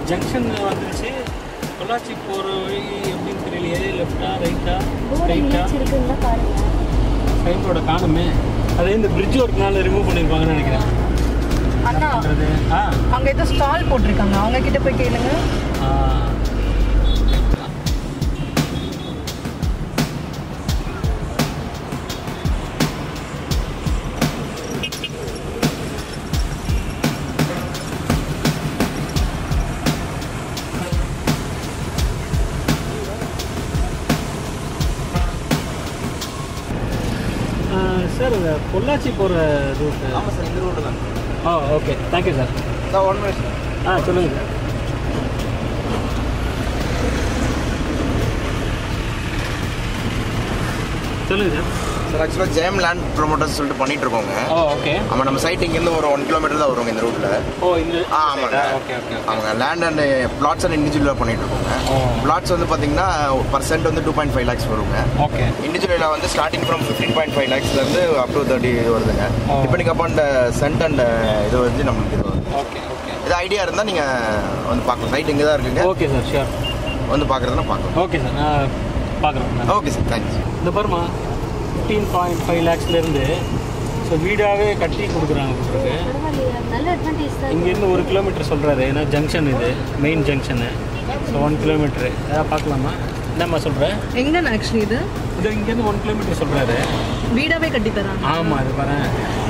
Junction வந்துருச்சு பொள்ளாச்சி போகிற வழி எப்படின்னு தெரியலையே லெஃப்டா ரைட்டா போர்டு ரைட்டா எங்கேயாச்சும் இருக்குன்னா பாருங்க சைன் போர்டை காணுமே அதே இந்த பிரிட்ஜ் ஒர்க்னால ரிமூவ் பண்ணியிருப்பாங்கன்னு நினைக்கிறேன் அண்ணா பண்றது ஆ அங்க ஏதோ ஸ்டால் போட்டிருக்காங்க அவங்க கிட்ட போய் கேளுங்க ஆ. ஆ, சார் இந்த பொள்ளாச்சி போகிற ரூட் ஆமாம் சார் இந்த ரூட்டு தான் ஆ okay thank you sir sir one minute sir ஆ சொல்லுங்கள் சார் சொல்லுங்கள் சார் சார் ஆக்சுவலாக ஜெயம் லேண்ட் ப்ரொமோட்டர்ஸ் சொல்லிட்டு பண்ணிட்டு இருக்கோங்க ஓ ஓகே ஆமாம் நம்ம சைட் இங்கேருந்து ஒரு ஒன் கிலோமீட்டர் தான் வருவாங்க இந்த ரூட்டில் ஓ இந்த ஆ ஆமாங்க ஓகே ஓகே அவங்க லேண்ட் அண்ட் பிளாட்ஸ் அண்ட் இண்டிவிஜுவலாக பண்ணிட்டு இருக்கோங்க ஓ. பிளாட்ஸ் வந்து பார்த்தீங்கன்னா பர்சன்ட் வந்து டூ பாயிண்ட் ஃபைவ் லேக்ஸ் வருங்க ஓகே இண்டிவிஜுவலில் வந்து starting from fifteen point five லேக்ஸ்லேருந்து அப் டு தேர்ட்டி இது வருதுங்க ஓ. டிபெண்டிங் அப்பான் சென்ட் அண்ட் இது வந்து நம்மளுக்கு இது வருது ஓகே ஓகே இது ஐடியா இருந்தால் நீங்கள் வந்து பார்க்கலாம் சைட் இங்கே தான் இருக்குங்க ஓகே சார் ஷியோர் வந்து பார்க்குறதுனா பார்க்கலாம் ஓகே சார் நான் பார்க்குறேன் ஓகே சார் தேங்க்ஸ் இந்த பாருமா ஃபிஃப்டீன் பாயிண்ட் ஃபைவ் லேக்ஸ்லேருந்து ஸோ வீடாகவே கட்டி கொடுக்குறாங்க உங்களுக்கு பரவாயில்லையே அது நல்ல அட்வான்டேஜ் தான் இங்கேருந்து ஒரு கிலோமீட்டர் சொல்கிறாரு ஏன்னா ஜங்ஷன் இது main junction so one kilometre ஏதாவது பார்க்கலாமா என்னம்மா சொல்கிறேன் எங்கண்ணா ஆக்சுவலி இது இது இங்கேருந்து ஒன் கிலோமீட்டர் சொல்கிறாரு வீடாவே கட்டி தராங்க ஆமாம் இது பாரு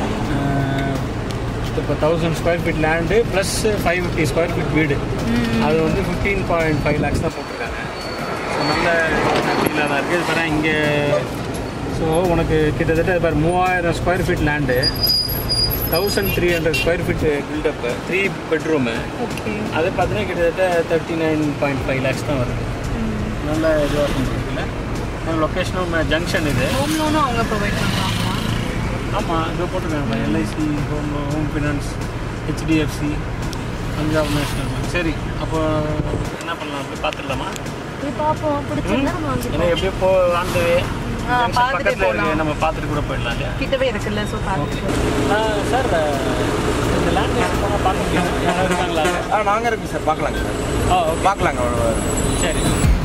இப்போ thousand square feet land plus five fifty square feet வீடு அது வந்து ஃபிஃப்டீன் பாயிண்ட் ஃபைவ் லேக்ஸ் தான் போட்டிருக்காங்க ஸோ நல்ல ஃபீலாக தான் இருக்குது இது பாரு இங்கே ஸோ உனக்கு கிட்டத்தட்ட இது பாரு மூவாயிரம் square feet land thousand three hundred square feet buildup three bedroom okay அது பார்த்தீங்கன்னா கிட்டத்தட்ட thirty nine point five lakhs தான் வருது நல்ல இதுவாக இருக்குல்ல லொக்கேஷனும் ஜங்ஷன் இது ஹோம் லோனும் அவங்க ப்ரொவைட் பண்ணுறாங்களா ஆமாம் இது போட்டிருக்காங்க LIC home home finance HDFC Punjab national bank சரி அப்போ என்ன பண்ணலாம் போய் பார்த்துடலாமா போய் பார்ப்போம் பிடிச்சிருந்தா நம்ம ஏன்னா வாங்கிப்போம் எப்படியோ போ ஆண்டு ஆ, பார்த்துட்டு பக்கத்தில் இருக்கு போலாம். நம்ம பார்த்துட்டு கூட போயிடலாம் இல்லையா கிட்டவே இருக்குல்ல ஸோ பார்த்துட்டு சார் இந்த லேண்ட் போனால் பார்க்க முடியும் யாராவது இருக்காங்களா ஆ நாங்கள் இருக்கோம் சார் பார்க்கலாங்க சார் ஆ ஓகே பார்க்கலாங்க சரி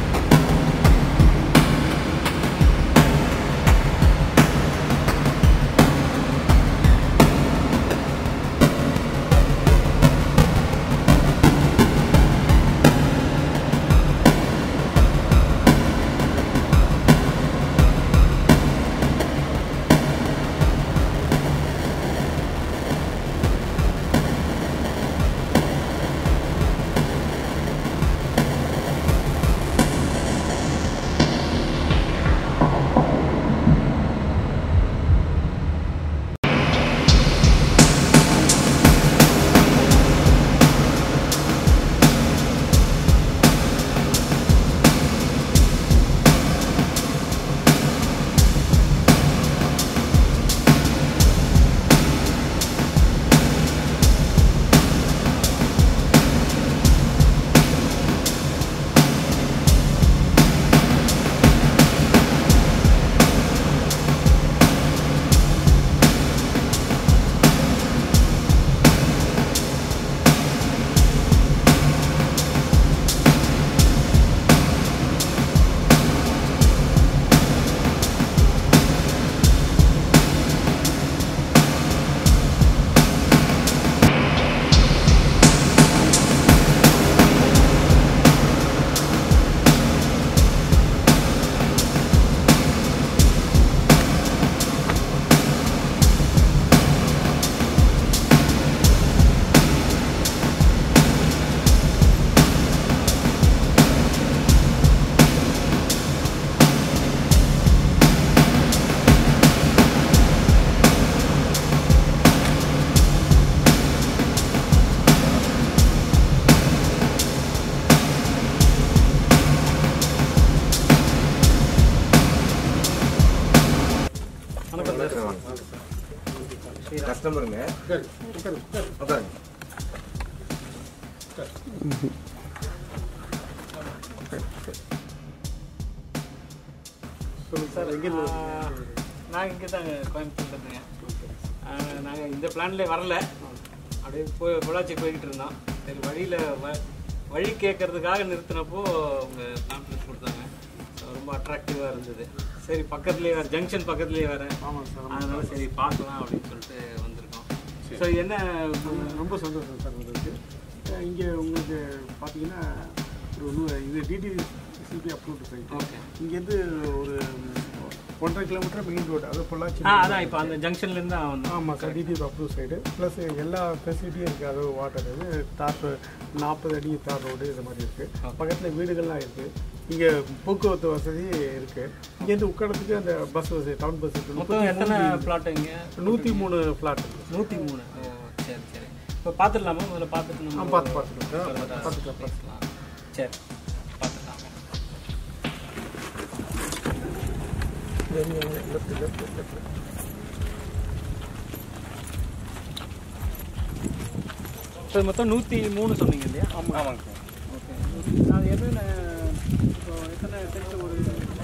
வணக்கம் சார் கஸ்டமருங்க உட்காருங்க சார் எங்கே நாங்கள் இங்கே தாங்க கோயம்புத்தூர்ல இருந்துங்க நாங்கள் இந்த பிளான்லேயே வரல அப்படியே போய் பொள்ளாச்சி போய்கிட்டு இருந்தோம் சரி வழியில் வ வழி கேட்கறதுக்காக நிறுத்தினப்போ அவங்க பேம்ப்ளெட் கொடுத்தாங்க So, ரொம்ப அட்ராக்டிவாக இருந்தது சரி பக்கத்துலேயே வேறு ஜங்ஷன் பக்கத்துலேயே வேறு ஆமாம் சார் அதனால சரி பார்க்கலாம் அப்படின்னு சொல்லிட்டு வந்திருக்கோம் ஸோ என்ன ரொம்ப சந்தோஷம் சார் உங்களுக்கு இங்கே உங்களுக்கு பார்த்தீங்கன்னா ஒரு நூ- இது DT CP approved site okay இங்கேருந்து ஒரு ஒன்றரை கிலோமீட்டர் மெயின் ரோடு அது பொள்ளாச்சி ஆ அதான் இப்போ அந்த ஜங்ஷன்லேருந்து தான் வந்தோம் ஆமாம் sir DT approve site plus எல்லா ஃபெசிலிட்டியும் இருக்குது அதாவது வாட்டர் இது தார் நாற்பது அடி தார் ரோடு இது மாதிரி இருக்குது பக்கத்தில் வீடுகள்லாம் இருக்குது இங்கே போக்குவரத்து வசதி இருக்குது இங்கேருந்து உட்காரத்துக்கு அந்த பஸ் வசதி டவுன் பஸ் இருக்குது மொத்தம் எத்தனை பிளாட் இங்கே நூற்றி மூணு ஃப்ளாட் நூற்றி மூணு ஓ சரி சரி இப்போ பார்த்துடலாமா முதல்ல பார்த்துட்டு நம்ம பார்த்து பார்த்துக்கலாம் further ஆ பார்த்துக்கலாம் பேசலாம் சரி பார்த்துக்கலாம் லெஃப்ட் லெஃப்ட் லெஃப்ட் ஸோ மொத்தம் நூற்றி மூணு சொன்னீங்க இல்லையா ஆமாம் ஆமாங்க சார் ஓகே அது எதுன்னு இப்போ எத்தனை சென்ட் ஒரு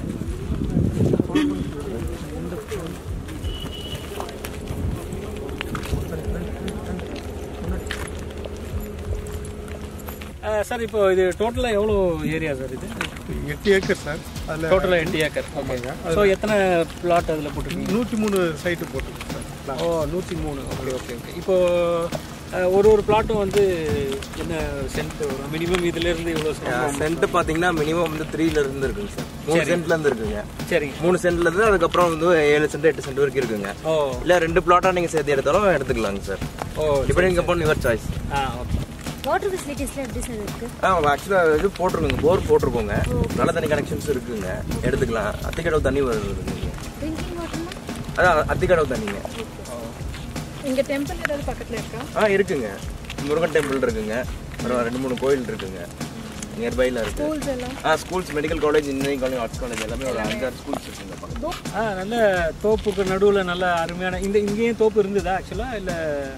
சார் இப்போ இது டோட்டலாக எவ்வளோ ஏரியா சார் இது எட்டு ஏக்கர் சார் அதில் டோட்டலாக எட்டு ஏக்கர் ஆமாங்க ஸோ எத்தனை பிளாட் அதில் போட்டிருக்கீங்க நூற்றி மூணு சைட்டு போட்டுருக்கு சார் ஓ நூற்றி மூணு ஓகே ஓகே ஓகே இப்போ அஹ், ஒரு ஒரு பிளாட்டும் வந்து என்ன சென்ட் வரும் மினிமம் இதுலேருந்து இவ்வளோ சென்ட் சென்ட் பாத்தீங்கன்னா மினிமம் வந்து த்ரீல இருந்து இருக்குங்க சார் மூணு சென்ட்ல இருந்து இருக்குங்க சரிங்க மூணு சென்ட்ல இருந்து அதுக்கப்புறம் வந்து ஏழு சென்ட் எட்டு சென்ட் வரைக்கும் இருக்குங்க ஓ இல்ல ரெண்டு பிளாட்டா நீங்க சேர்த்து எடுத்தாலும் எடுத்துக்கலாங்க சார் ஓ டிபெண்டிங் அப்பான் யுவர் சாய்ஸ் ஆ ஓகே வாட்டர் ஃபெசிலிட்டிஸ்லாம் எப்படி சார் இருக்கு ஆ ஆக்சுவலாக இது போட்டிருக்கோங்க போர் போட்டிருக்கோங்க நல்ல தண்ணி கனெக்ஷன்ஸ் இருக்குங்க எடுத்துக்கலாம் அத்திக்கடவு தண்ணி வருதுங்க ட்ரிங்கிங் வாட்டர்லாம் அதான் அத்திக்கடவு தண்ணிங்க இங்க டெம்பிள் ஏதாவது பக்கத்துல இருக்கா ஆ இருக்குங்க முருகன் டெம்பிள் இருக்குங்க அப்புறம் ரெண்டு மூணு கோயில் இருக்குங்க நியர்பைல இருக்கு ஸ்கூல்ஸ் எல்லாம் ஆ schools medical college engineering college arts college எல்லாமே ஒரு அஞ்சாறு ஸ்கூல்ஸ் இருக்குங்க பக்கத்துல. ஆ நல்ல தோப்புக்கு நடுவில் நல்ல அருமையான இந்த இங்கேயும் தோப்பு இருந்ததா ஆக்சுவலாக இல்லை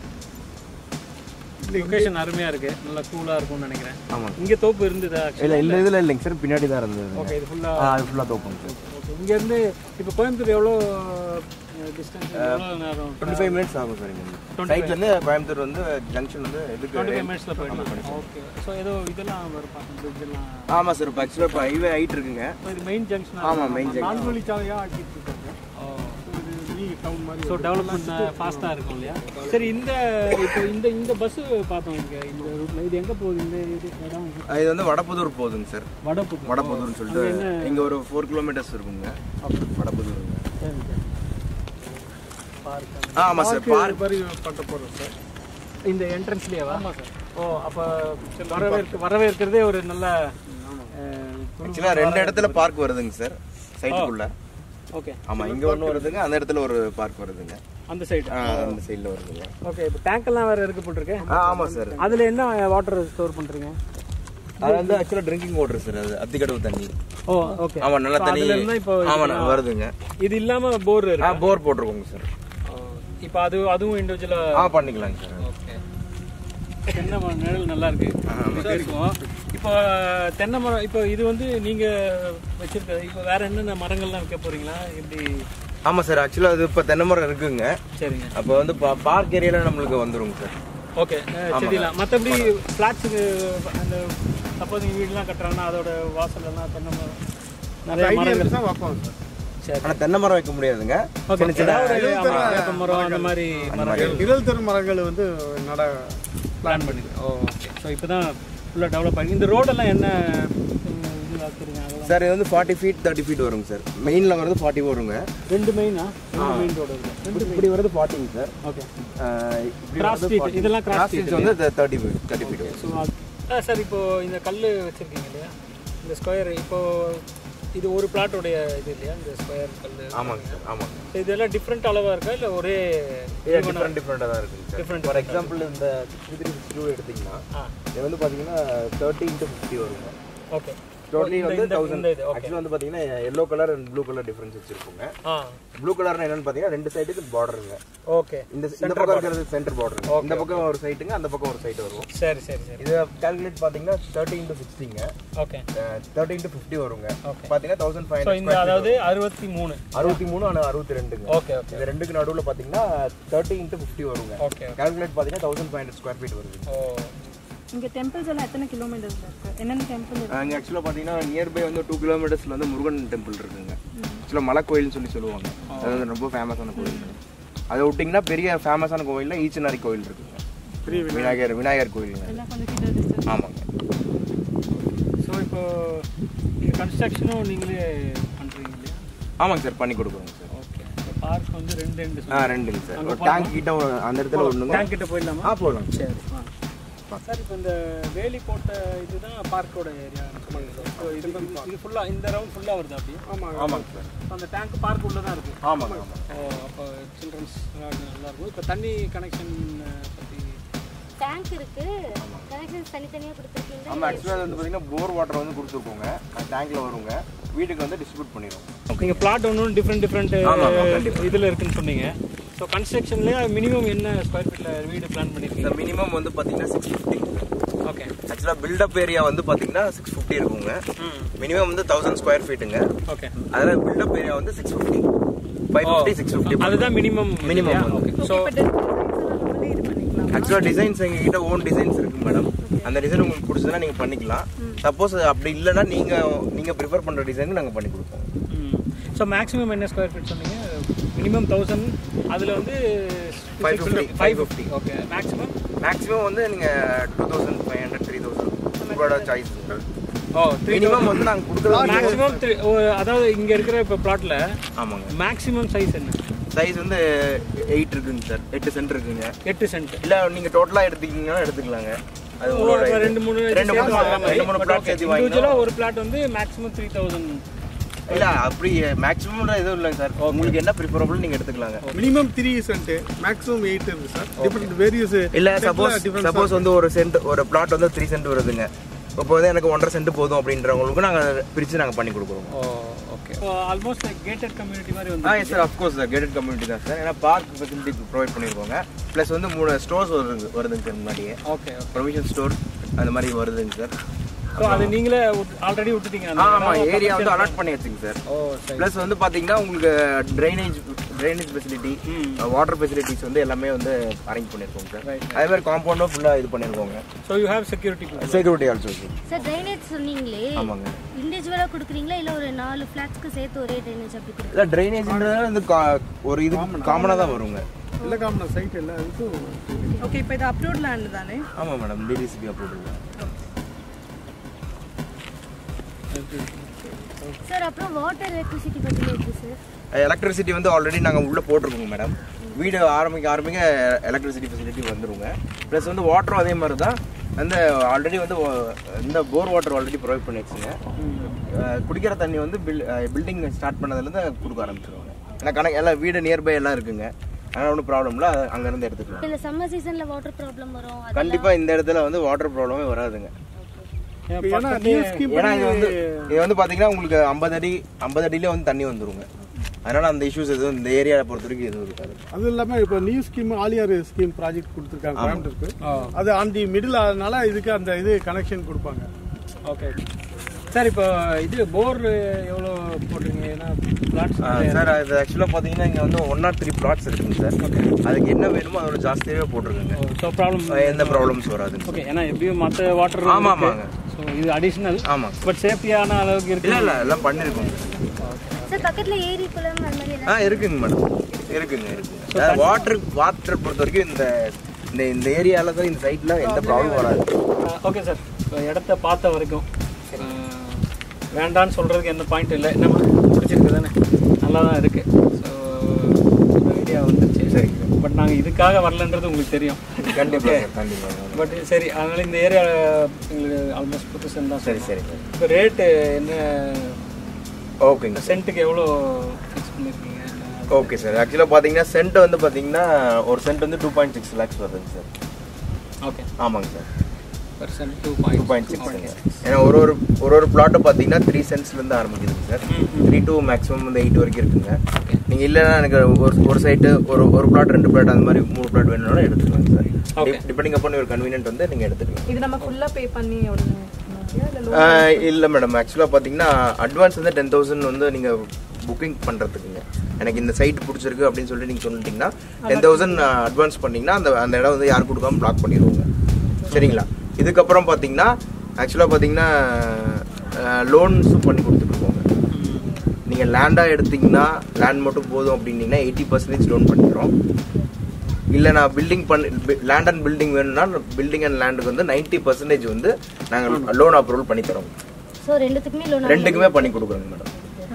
லொக்கேஷன் அருமையாக இருக்கு நல்லா கூலாக இருக்கும்னு நினைக்கிறேன் ஆமாங்க இங்கே தோப்பு இருந்ததா இல்ல இந்த இதுல இல்லைங்க சார் பின்னாடி தான் இருந்தது ஓகே இது ஃபுல்லாக அது ஃபுல்லாக தோப்புங்க சார் ஓகே இங்கேருந்து இப்போ கோயம்புத்தூர் எவ்வளோ டிஸ்டன்ஸ் எவ்வளோ நேரம் டுவெண்ட்டி ஃபைவ் மினிட்ஸ் ஆகும் சார் இங்கே சைட்ல இருந்து கோயம்புத்தூர் வந்து ஜங்ஷன் வந்து இதுக்கு டுவெண்ட்டி ஃபைவ் மினிட்ஸில் போயிடலாம் ஓகே ஸோ ஏதோ இதெல்லாம் வருப்பா பிரிட்ஜெல்லாம் ஆமா சார் இப்போ ஆக்சுவலாக இப்போ ஹைவே ஹைட் இருக்குங்க இது மெயின் ஜங்ஷன் ஆமா மெயின் ஜங்ஷன் நான்கு வழிச்சாலையாக ஆக்கிட்டு இருக்காங்க இது பெரிய டவுன் மாதிரி ஸோ டெவலப்மெண்ட் ஃபாஸ்ட்டாக இருக்கும் இல்லையா சரி இந்த இப்போ இந்த இந்த பஸ்ஸு பார்த்தோம் இங்கே இந்த ரூட்டில் இது எங்கே போகுது இந்த இது இடம் இது வந்து வடப்புதூர் போகுதுங்க சார் வடப்புக்கு வடப்புதூர்னு சொல்லிட்டு இங்க ஒரு ஃபோர் கிலோமீட்டர்ஸ் இருக்குங்க வடப்புதூருங்க சரி சரி பார்க் ஆ ஆமா சார் பார்க் மாதிரி பண்ண போகிறோம் சார் இந்த என்ட்ரன்ஸ்லேயேவா ஆமாம் சார் ஓ அப்போ வரவேற்க வரவேற்கிறதே ஒரு நல்ல ஆக்சுவலாக ரெண்டு இடத்துல பார்க் வருதுங்க சார் சைட்டுக்குள்ள ஓகே ஆமா இங்க ஒன்று வருதுங்க அந்த இடத்துல ஒரு பார்க் வருதுங்க அந்த சைடு ஆ, அந்த சைடில் வருதுங்க ஓகே இப்போ டேங்க்கெல்லாம் வேறு இருக்கு போட்டிருக்கு ஆ ஆமா சார் அதில் என்ன வாட்டர் ஸ்டோர் பண்ணுறீங்க அது வந்து ஆக்சுவலாக ட்ரிங்கிங் வாட்டர் சார் அது அத்திக்கடவு தண்ணி ஓ ஓகே ஆமா நல்ல தண்ணி அதுல இருந்தா இப்போ ஆமா வருதுங்க இது இல்லாமல் போர் ஆ இருக்கு போர் போட்டிருக்கோங்க சார் இப்போ அது அதுவும் இண்டிவிஜுவலாக ஆ பண்ணிக்கலாங்க சார் ஓகே தென்னை மரம் நிழல் நல்லா இருக்கு இதா இருக்கும் இப்போ தென்னை மரம் இப்போ இது வந்து நீங்க வச்சிருக்கிறது இப்போ வேற என்னென்ன மரங்கள்லாம் வைக்க போறீங்களா எப்படி ஆமா சார் ஆக்சுவலாக அது இப்போ தென்னை மரம் இருக்குங்க சரிங்க அப்போ வந்து பார்க் ஏரியால நம்மளுக்கு வந்துருங்க சார் ஓகே செடிலாம் மற்றபடி ஃப்ளாட்ஸுக்கு அந்த சப்போஸ் நீங்கள் வீடுலாம் கட்டுறாங்கன்னா அதோட வாசல்லாம் தென்னை மரம் நிறைய மரங்கள் தான் வைப்போம் சார் சரி ஆனா தென்னை மரம் வைக்க முடியாதுங்க ஓகே ஏதாவது ஆமா, வேப்ப மரம் அந்த மாதிரி மரங்கள் நிழல் தரும் மரங்கள் வந்து நட பிளான் பண்ணி ஓ ஓகே ஸோ இப்போ தான் ஃபுல்லாக டெவலப் ஆகி இந்த ரோடெல்லாம் என்ன இது வச்சுருங்க அதெல்லாம் சார் இது வந்து ஃபார்ட்டி ஃபீட் தேர்ட்டி ஃபீட் வருங்க சார் மெயினில் வரது ஃபார்ட்டி வருங்க ரெண்டு மெயினா ரெண்டு மெயின் ரோடு இருக்கு இப்படி வரது ஃபார்ட்டிங்க சார் ஓகே கிராஸ் ஸ்ட்ரீட் இதெல்லாம் கிராஸ் கிராஸ் ஸ்ட்ரீட் ஸ்ட்ரீட் வந்து தேர்ட்டி ஃபீட் தேர்ட்டி ஃபீட் வரும் ஸோ சார் இப்போ இந்த கல் வச்சிருக்கீங்க இல்லையா இந்த ஸ்கொயர் இப்போ இது ஒரு பிளாட்டோடைய இது இல்லையா இந்த ஸ்கொயர் கல் ஆமாங்க சார் ஆமாங்க So இதெல்லாம் டிஃப்ரெண்ட் அளவாக இருக்கா இல்லை ஒரே டிஃப்ரெண்ட் டிஃப்ரெண்டாக தான் இருக்குங்க சார் Different, ஃபார் எக்ஸாம்பிள் இந்த சிக்ஸ்டி த்ரீ சிக்ஸ்டி டூ எடுத்தீங்கன்னா ஆ இது வந்து பார்த்தீங்கன்னா தேர்ட்டி இன்ட்டு ஃபிஃப்டி வருங்க ஓகே டோட்டலி இந்த- வந்து இந்த- தௌசண்ட் இந்த இது, okay. ஆக்சுவலாக வந்து பார்த்தீங்கன்னா yellow colour and blue colour difference வச்சிருக்கோங்க ஆ ப்ளூ கலர்னா என்னன்னு பார்த்தீங்கன்னா ரெண்டு சைடுக்கு பார்டருங்க ஓகே இந்த இந்த பக்கம் இருக்கிறது சென்டர் பார்டர் இந்த பக்கம் ஒரு சைட்டுங்க அந்த பக்கம் ஒரு சைடு வரும் சரி சரி சரி இது கால்குலேட் பார்த்தீங்கன்னா தேர்ட்டி இன்ட்டு சிக்ஸ்டிங்க ஓகே தேர்ட்டி இன்ட்டு ஃபிஃப்டி வருங்க Okay. பார்த்தீங்கன்னா தௌசண்ட் ஃபைவ் ஸோ இந்த அதாவது அறுபத்தி மூணு அறுபத்தி மூணு ஆனால் அறுபத்தி ரெண்டுங்க ஓகே ஓகே இது ரெண்டுக்கு நடுவில் பார்த்தீங்கன்னா தேர்ட்டி இன்ட்டு ஃபிஃப்டி வருங்க ஓகே கால்குலேட் பார்த்தீங்கன்னா thousand five hundred square feet வருது ஓ இங்க டெம்பிள்ஸ் எல்லாம் எத்தனை கிலோமீட்டர்ஸ்ல இருக்கு என்னென்ன டெம்பிள் இருக்கு அங்கே ஆக்சுவலாக பார்த்தீங்கன்னா நியர்பை வந்து டூ கிலோமீட்டர்ஸில் வந்து முருகன் டெம்பிள் இருக்குங்க ஆக்சுவலாக மலை கோயில்னு சொல்லி சொல்லுவாங்க அது வந்து ரொம்ப ஃபேமஸான கோயில் அதை விட்டிங்கன்னா பெரிய ஃபேமஸான கோயிலில் ஈச்சனாரி கோயில் இருக்குங்க விநாயகர் விநாயகர் கோயிலுங்க எல்லாம் கொஞ்சம் கிட்ட டிஸ்டன்ஸ் ஆமாங்க ஸோ இப்போ இந்த கன்ஸ்ட்ரக்ஷனும் நீங்களே பண்ணுறீங்க இல்லையா ஆமாங்க சார் பண்ணி கொடுக்குறோங்க சார் ஓகே இப்போ பார்க் வந்து ரெண்டு ரெண்டு ஆ ரெண்டுங்க சார் ஒரு டேங்க் கிட்ட ஒரு அந்த இடத்துல ஒன்றுங்க டேங்க் கிட்ட போயிடலாமா ஆ போகலாம் சரி சார் இப்போ இந்த வேலி போட்ட இதுதான் பார்க்கோட ஏரியா ஸோ இது இது ஃபுல்லாக இந்த ரவுண்ட் ஃபுல்லாக வருது அப்படியே ஆமாம் ஆமாங்க சார் அந்த டேங்க் பார்க் உள்ள தான் இருக்குது ஆமாங்க ஆமாங்க ஓ அப்போ சில்ட்ரன்ஸ் நல்லா இருக்கும் இப்போ தண்ணி கனெக்ஷன் பற்றி டேங்க் இருக்கு கனெக்ஷன்ஸ் தனித்தனியாக கொடுத்துருக்கீங்க ஆமாம் ஆக்சுவலாக வந்து பார்த்தீங்கன்னா போர் வாட்டர் வந்து கொடுத்துருக்கோங்க அது டேங்க்கில் வருங்க வீட்டுக்கு வந்து டிஸ்ட்ரிபியூட் பண்ணிடுவோம் நீங்கள் பிளாட் ஒன்று டிஃப்ரெண்ட் டிஃப்ரெண்ட் ஆமா, ஆமா, கண்டிப்பா. இதில் இருக்குன்னு சொன்னீங்க ஸோ கன்ஸ்ட்ரக்ஷன்லேயே மினிமம் என்ன ஸ்கொயர் ஃபீட்டில் வீடு பிளான் பண்ணியிருக்கீங்க இந்த மினிமம் வந்து பார்த்தீங்கன்னா சிக்ஸ் ஃபிஃப்டி ஓகே ஆக்சுவலாக பில்டப் ஏரியா வந்து பார்த்தீங்கன்னா சிக்ஸ் ஃபிஃப்டி இருக்குங்க மினிமம் வந்து தௌசண்ட் ஸ்கொயர் ஃபீட்டுங்க ஓகே அதில் பில்டப் ஏரியா வந்து six fifty five fifty six fifty அதுதான் மினிமம் Minimum வந்து. ஓகே ஸோ இப்போ நம்மளே இது பண்ணிக்கலாம் ஆக்சுவலாக டிசைன்ஸ் எங்ககிட்ட ஓன் டிசைன்ஸ் இருக்கு மேடம் அந்த டிசைன் உங்களுக்கு பிடிச்சதுன்னா நீங்கள் பண்ணிக்கலாம் சப்போஸ் அப்படி இல்லைன்னா நீங்கள் நீங்கள் ப்ரிஃபர் பண்ணுற டிசைனுக்கு நாங்கள் பண்ணி கொடுப்போம் ஸோ மேக்ஸிமம் என்ன ஸ்கொயர் ஃபீட் சொன்னீங்க மினிமம் தௌசண்ட் அதில் வந்து 550, five fifty okay maximum maximum வந்து நீங்கள் two thousand five hundred three thousand உங்களோட சாய்ஸ் ஓ த்ரீ மினிமம் வந்து நாங்கள் கொடுக்குறது மேக்ஸிமம் த்ரீ அதாவது இங்கே இருக்கிற இப்போ பிளாட்டில் ஆமாங்க மேக்ஸிமம் சைஸ் என்ன சைஸ் வந்து எயிட் இருக்குங்க சார் எட்டு சென்ட் இருக்குங்க எட்டு சென்ட் இல்ல நீங்க டோட்டலா எடுத்துக்கிங்கன்னா எடுத்துக்கலாங்க அது உங்களோட இது. ரெண்டு மூணு ரெண்டு மூணு ரெண்டு மூணு பிளாட் சேர்த்து வாங்கிக்கலாம் இண்டிவிஜுவலாக ஒரு பிளாட் வந்து மேக்ஸிமம் த்ரீ தௌசண்ட் இல்ல அப்படி மேக்ஸிமம் எதுவும் இல்லைங்க சார் உங்களுக்கு என்ன ப்ரிஃபரபிள் நீங்க எடுத்துக்கலாங்க minimum three cent maximum eight இருக்கு சார் டிஃப்ரெண்ட் வேரியஸ் இல்ல சப்போஸ் சப்போஸ் வந்து ஒரு சென்ட் ஒரு பிளாட் வந்து த்ரீ சென்ட் வருதுங்க இப்போ வந்து எனக்கு ஒன்றரை சென்ட் போதும் அப்படின்றவங்களுக்கு நாங்க பிரிச்சு நாங்க பண்ணி கொடுக்குறோம் ஓ okay almost like gated community மாதிரி ஆ வந்து yes sir of course sir gated community தான் சார் ஏன்னா பார்க் ஃபெசிலிட்டி ப்ரொவைட் பண்ணியிருக்கோங்க ப்ளஸ் வந்து மூணு ஸ்டோர்ஸ் வருது வருதுங்க சார் முன்னாடியே ஓகே ப்ரொவிஷன் ஸ்டோர் அந்த மாதிரி வருதுங்க சார் ஸோ அது நீங்களே ஆல்ரெடி விட்டுட்டீங்க அந்த ஆமா இடம். ஏரியா வந்து அலாட் பண்ணியாச்சுங்க சார் ஓ சரி ப்ளஸ் வந்து பாத்தீங்கன்னா உங்களுக்கு drainage drainage facility water facilities வந்து எல்லாமே வந்து அரேஞ்ச் பண்ணியிருக்கோம் சார் Right, அதே மாதிரி காம்பவுண்டும் ஃபுல்லாக இது பண்ணியிருக்கோங்க so you have security security also sir sir drainage சொன்னீங்களே ஆமாங்க இண்டிவிஜுவலாக கொடுக்குறீங்களா இல்லை ஒரு நாலு ஃப்ளாட்ஸ்க்கு சேர்த்து ஒரே ட்ரைனேஜ் அப்படி கொடுக்குறீங்களா இல்லை ட்ரைனேஜ்ன்றது வந்து கா- ஒரு இது காமனாக தான் வருங்க இல்லை காமனா சைட் எல்லாம் இதுக்கும் ஓகே இப்போ இது அப்ரூவ்ட் லேண்ட் தானே ஆமாம் மேடம் டிடிசிபி அப்ரூவல் சார் அப்புறம் வாட்டர் எலக்ட்ரிசிட்டி பற்றி இருக்கு சார் எலக்ட்ரிசிட்டி வந்து ஆல்ரெடி நாங்கள் உள்ளே போட்டிருக்கோங்க மேடம் வீடு ஆரம்பிக்க ஆரம்பிக்க எலக்ட்ரிசிட்டி ஃபெசிலிட்டி வந்துருங்க ப்ளஸ் வந்து வாட்டரும் அதே மாதிரி தான் வந்து ஆல்ரெடி வந்து ஒ- இந்த போர் வாட்டர் ஆல்ரெடி ப்ரொவைட் பண்ணி வச்சுங்க அஹ் குடிக்கிற தண்ணி வந்து பில் பில்டிங் ஸ்டார்ட் பண்ணதுலேருந்து கொடுக்க ஆரம்பிச்சிருவாங்க ஏன்னா கணக்கு எல்லாம் வீடு நியர்பை எல்லாம் இருக்குங்க அதனால் ஒன்றும் ப்ராப்ளம் இல்லை அது அங்கேருந்து எடுத்துக்கலாம் இல்லை சம்மர் சீசனில் வாட்டர் ப்ராப்ளம் வரும் அது கண்டிப்பாக இந்த இடத்துல வந்து வாட்டர் ப்ராப்ளமே வராதுங்க ஏன்னா நியூ ஸ்கீம் ஏன்னா இது வந்து இது வந்து பார்த்தீங்கன்னா உங்களுக்கு ஐம்பது அடி ஐம்பது அடியிலே வந்து தண்ணி வந்துருங்க அதனால அந்த இஷ்யூஸ் எதுவும் இந்த ஏரியாவை பொறுத்த வரைக்கும் எதுவும் இருக்காது அது இல்லாம இப்போ new scheme Aliyar scheme project கொடுத்துருக்காங்க கோயம்புத்தூருக்கு அது ஆன் தி மிடில் அதனால இதுக்கு அந்த இது கனெக்ஷன் கொடுப்பாங்க ஓகே சார் இப்போ இது போர் எவ்வளோ போடுறீங்க ஏன்னா பிளாட்ஸ் சார் அது ஆக்சுவலாக பார்த்தீங்கன்னா இங்கே வந்து ஒன் நாட் த்ரீ பிளாட்ஸ் இருக்குங்க சார் அதுக்கு என்ன வேணுமோ அதோட ஜாஸ்தியாகவே போட்டிருக்குங்க ஸோ ப்ராப்ளம் எந்த ப்ராப்ளம்ஸ் வராதுங்க ஓகே ஏன்னா எப்படியும் மற்ற வாட்டர் ஆமா, ஆமாங்க. ஸோ இது அடிஷ்னல் ஆமாங்க பட் சேஃப்டியான அளவுக்கு இருக்கு இல்லை இல்லை எல்லாம் பண்ணியிருக்கோங்க சார் பக்கத்தில் ஏரி குளம் அந்த மாதிரி ஆ இருக்குங்க மேடம் இருக்குங்க இருக்குங்க வாட்டர் வாட்டர் பொறுத்த வரைக்கும் இந்த இந்த இந்த ஏரியாவில் தான் இந்த சைட்டில் எந்த ப்ராப்ளம் வராது ஓகே சார் இப்போ இடத்த பார்த்த வரைக்கும் அஹ், வேண்டான்னு சொல்கிறதுக்கு எந்த பாயிண்ட் இல்லை நம்ம பிடிச்சிருக்கு தானே நல்லா தான் இருக்குது ஸோ ஐடியா வந்துருச்சு சரி பட் நாங்கள் இதுக்காக வரலன்றது உங்களுக்கு தெரியும் கண்டிப்பாக சார் கண்டிப்பாக பட் சரி அதனால இந்த ஏரியா எங்களுக்கு ஆல்மோஸ்ட் புதுசுன்னு தான் சரி சரி சரி இப்போ ரேட்டு என்ன ஓகேங்க சென்ட்டுக்கு எவ்வளோ ஃபிக்ஸ் பண்ணியிருக்கீங்க ஓகே சார் ஆக்சுவலாக பார்த்தீங்கன்னா சென்ட் வந்து பார்த்தீங்கன்னா ஒரு சென்ட் வந்து டூ பாயிண்ட் சிக்ஸ் லேக்ஸ் வருதுங்க சார் ஓகே ஆமாங்க sir per cent two two point point six ஏன்னா ஒரு ஒரு ஒரு ஒரு பிளாட்டும் பார்த்தீங்கன்னா த்ரீ சென்ட்ஸ்லேருந்து ஆரம்பிக்குதுங்க சார் த்ரீ டூ மேக்ஸிமம் வந்து எயிட் வரைக்கும் இருக்குங்க நீங்கள் இல்லைன்னா எனக்கு ஒரு ஒரு சைட்டு ஒரு ஒரு பிளாட் ரெண்டு பிளாட் அந்த மாதிரி மூணு பிளாட் வேணும்னாலும் எடுத்துக்கலாம் சார் Okay. டிபெண்டிங் அப்பன் ஒரு கன்வீனியன்ட் வந்து நீங்கள் எடுத்துக்கலாம் இது நம்ம ஃபுல்லா பே பண்ணி எவ்வளவு இல்ல ஆஹ் இல்ல மேடம் ஆக்சுவலாக பார்த்தீங்கன்னா அட்வான்ஸ் வந்து டென் தௌசண்ட் வந்து நீங்கள் புக்கிங் பண்ணுறதுக்குங்க எனக்கு இந்த சைட் பிடிச்சிருக்கு அப்படின்னு சொல்லி நீங்கள் சொல்லிட்டீங்கன்னா டென் தௌசண்ட் அட்வான்ஸ் பண்ணீங்கன்னா அந்த அந்த இடம் வந்து யாரும் கொடுக்காம பிளாக் பண்ணிடுவாங்க சரிங்களா இதுக்கப்புறம் பார்த்தீங்கன்னா ஆக்சுவலாக பார்த்தீங்கன்னா லோன்ஸும் பண்ணி கொடுத்துட்ருக்கோங்க நீங்கள் லேண்டாக எடுத்தீங்கன்னா லேண்ட் மட்டும் போதும் அப்படின்னீங்கன்னா எயிட்டி பர்சன்டேஜ் லோன் பண்ணிக்கிறோம் இல்லை நான் பில்டிங் பண்ணி லேண்ட் அண்ட் பில்டிங் வேணும்னா பில்டிங் அண்ட் லேண்டுக்கு வந்து நைன்ட்டி பர்சன்டேஜ் வந்து நாங்கள் லோன் அப்ரூவல் பண்ணி தரோம் ஸோ ரெண்டுத்துக்குமே லோன் ரெண்டுக்குமே பண்ணி கொடுக்குறோங்க மேடம்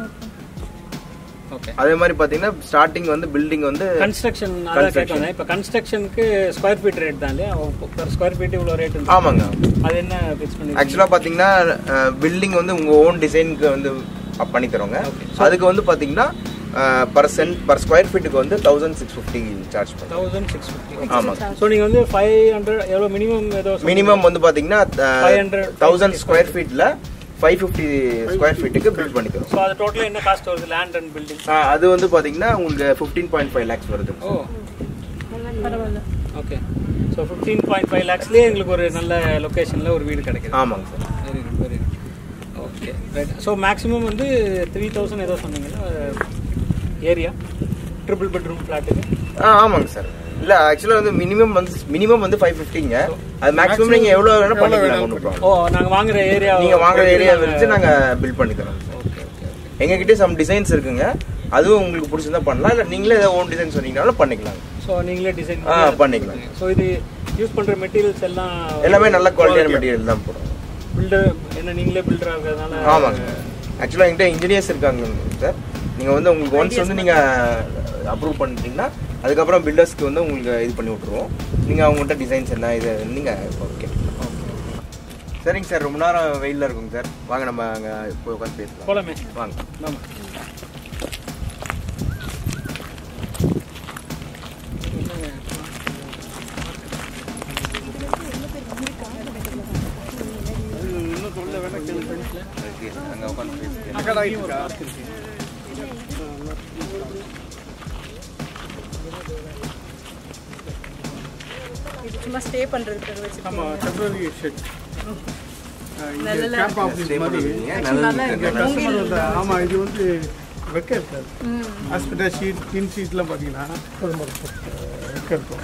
ஓகே அதே மாதிரி பார்த்தீங்கன்னா ஸ்டார்டிங் வந்து பில்டிங் வந்து கன்ஸ்ட்ரக்ஷன் அதான் கேட்கணும் இப்போ கன்ஸ்ட்ரக்ஷனுக்கு ஸ்கொயர் ஃபீட் ரேட் தான் இல்லையா பர் ஸ்கொயர் ஃபீட் இவ்வளோ ரேட் ஆமாங்க அது என்ன ஃபிக்ஸ் பண்ணி ஆக்சுவலாக பார்த்தீங்கன்னா பில்டிங் வந்து உங்கள் ஓன் டிசைனுக்கு வந்து up பண்ணி தரோங்க அதுக்கு வந்து பார்த்தீங்கன்னா பர் சென்ட் பர் ஸ்கொயர் ஃபீட்டுக்கு வந்து தௌசண்ட் சிக்ஸ் ஃபிஃப்டி சார்ஜ் பண்ணுறோம் தௌசண்ட் சிக்ஸ் ஃபிஃப்டி ஆமாங்க ஸோ நீங்கள் வந்து ஃபைவ் ஹண்ட்ரட் எவ்வளோ மினிமம் ஏதோ மினிமம் வந்து பார்த்தீங்கன்னா 500 தௌசண்ட் ஸ்கொயர் ஃபீட்டில் ஃபைவ் ஃபிஃப்டி ஸ்கொயர் ஃபீட்டுக்கு பில்ட் பண்ணி தரோம் ஸோ அது டோட்டலாக என்ன காஸ்ட் வருது லேண்ட் அண்ட் பில்டிங் ஆ, அது வந்து பார்த்தீங்கன்னா உங்களுக்கு ஃபிஃப்டீன் பாயிண்ட் ஃபைவ் லேக்ஸ் வருது ஓ பரவாயில்ல okay so fifteen point five லேக்ஸ்லேயே எங்களுக்கு ஒரு நல்ல லொக்கேஷனில் ஒரு வீடு கிடைக்குது ஆமாங்க sir very good very good okay right so maximum வந்து த்ரீ தௌசண்ட் ஏதோ சொன்னீங்கன்னா ஏரியா ட்ரிபிள் பெட்ரூம் ஃப்ளாட்டுக்கு ஆ ஆமாங்க சார் இல்ல ஆக்சுவலாக வந்து மினிமம் வந்து மினிமம் வந்து ஃபைவ் ஃபிஃப்டிங்க அது மேக்ஸிமம் நீங்கள் எவ்வளோ வேணால் பண்ணிக்கலாம் ஒன்றும் ப்ராப்ளம் ஓ நாங்கள் வாங்குற ஏரியா நீங்கள் வாங்குற ஏரியா வச்சு நாங்கள் பில்ட் பண்ணி தரோம் ஓகே ஓகே எங்ககிட்ட சம் டிசைன்ஸ் இருக்குங்க அதுவும் உங்களுக்கு பிடிச்சிருந்தா பண்ணலாம் இல்லை நீங்களே ஏதாவது ஓன் டிசைன் சொன்னீங்கனாலும் பண்ணிக்கலாம் ஸோ நீங்களே டிசைன் ஆ பண்ணிக்கலாம் ஸோ இது யூஸ் பண்ணுற மெட்டீரியல்ஸ் எல்லாம் எல்லாமே நல்ல குவாலிட்டியான மெட்டீரியல் தான் போடுறோம் பில்டர் என்ன நீங்களே பில்டர் ஆகிறதுனால ஆமாங்க ஆக்சுவலாக என்கிட்ட இன்ஜினியர்ஸ் இருக்காங்க சார் நீங்கள் வந்து உங்களுக்கு ஒன்ஸ் வந்து நீங்கள் அப்ரூவ் பண்ணிட்டீங்கன்னா அதுக்கப்புறம் பில்டர்ஸ்க்கு வந்து உங்களுக்கு இது பண்ணி விட்ருவோம் நீங்கள் அவங்கள்ட்ட டிசைன்ஸ் என்ன இது நீங்கள் ஓகே சரிங்க சார் ரொம்ப நேரம் வெயிலில் இருக்குங்க சார் வாங்க நம்ம அங்கே போய் உட்காந்து பேசலாம் போலாமே வாங்க ஆமாம் அங்கே உட்காந்து பேசுகிறேன் இது சும்மா ஸ்டே பண்றதுக்கு வச்சு ஆமாம் டெம்பரரி ஷெட் இங்கே நல்ல கேம்ப் ஆஃபீஸ் மாதிரி நல்லா இங்கே இருக்கு கஸ்டமர் வந்து ஆமாம் இது வந்து வெக்க இருக்காது ஹாஸ்பிட்டல் ஷீட் டின் ஷீட்லாம் பார்த்தீங்கன்னா வெக்க இருக்கும்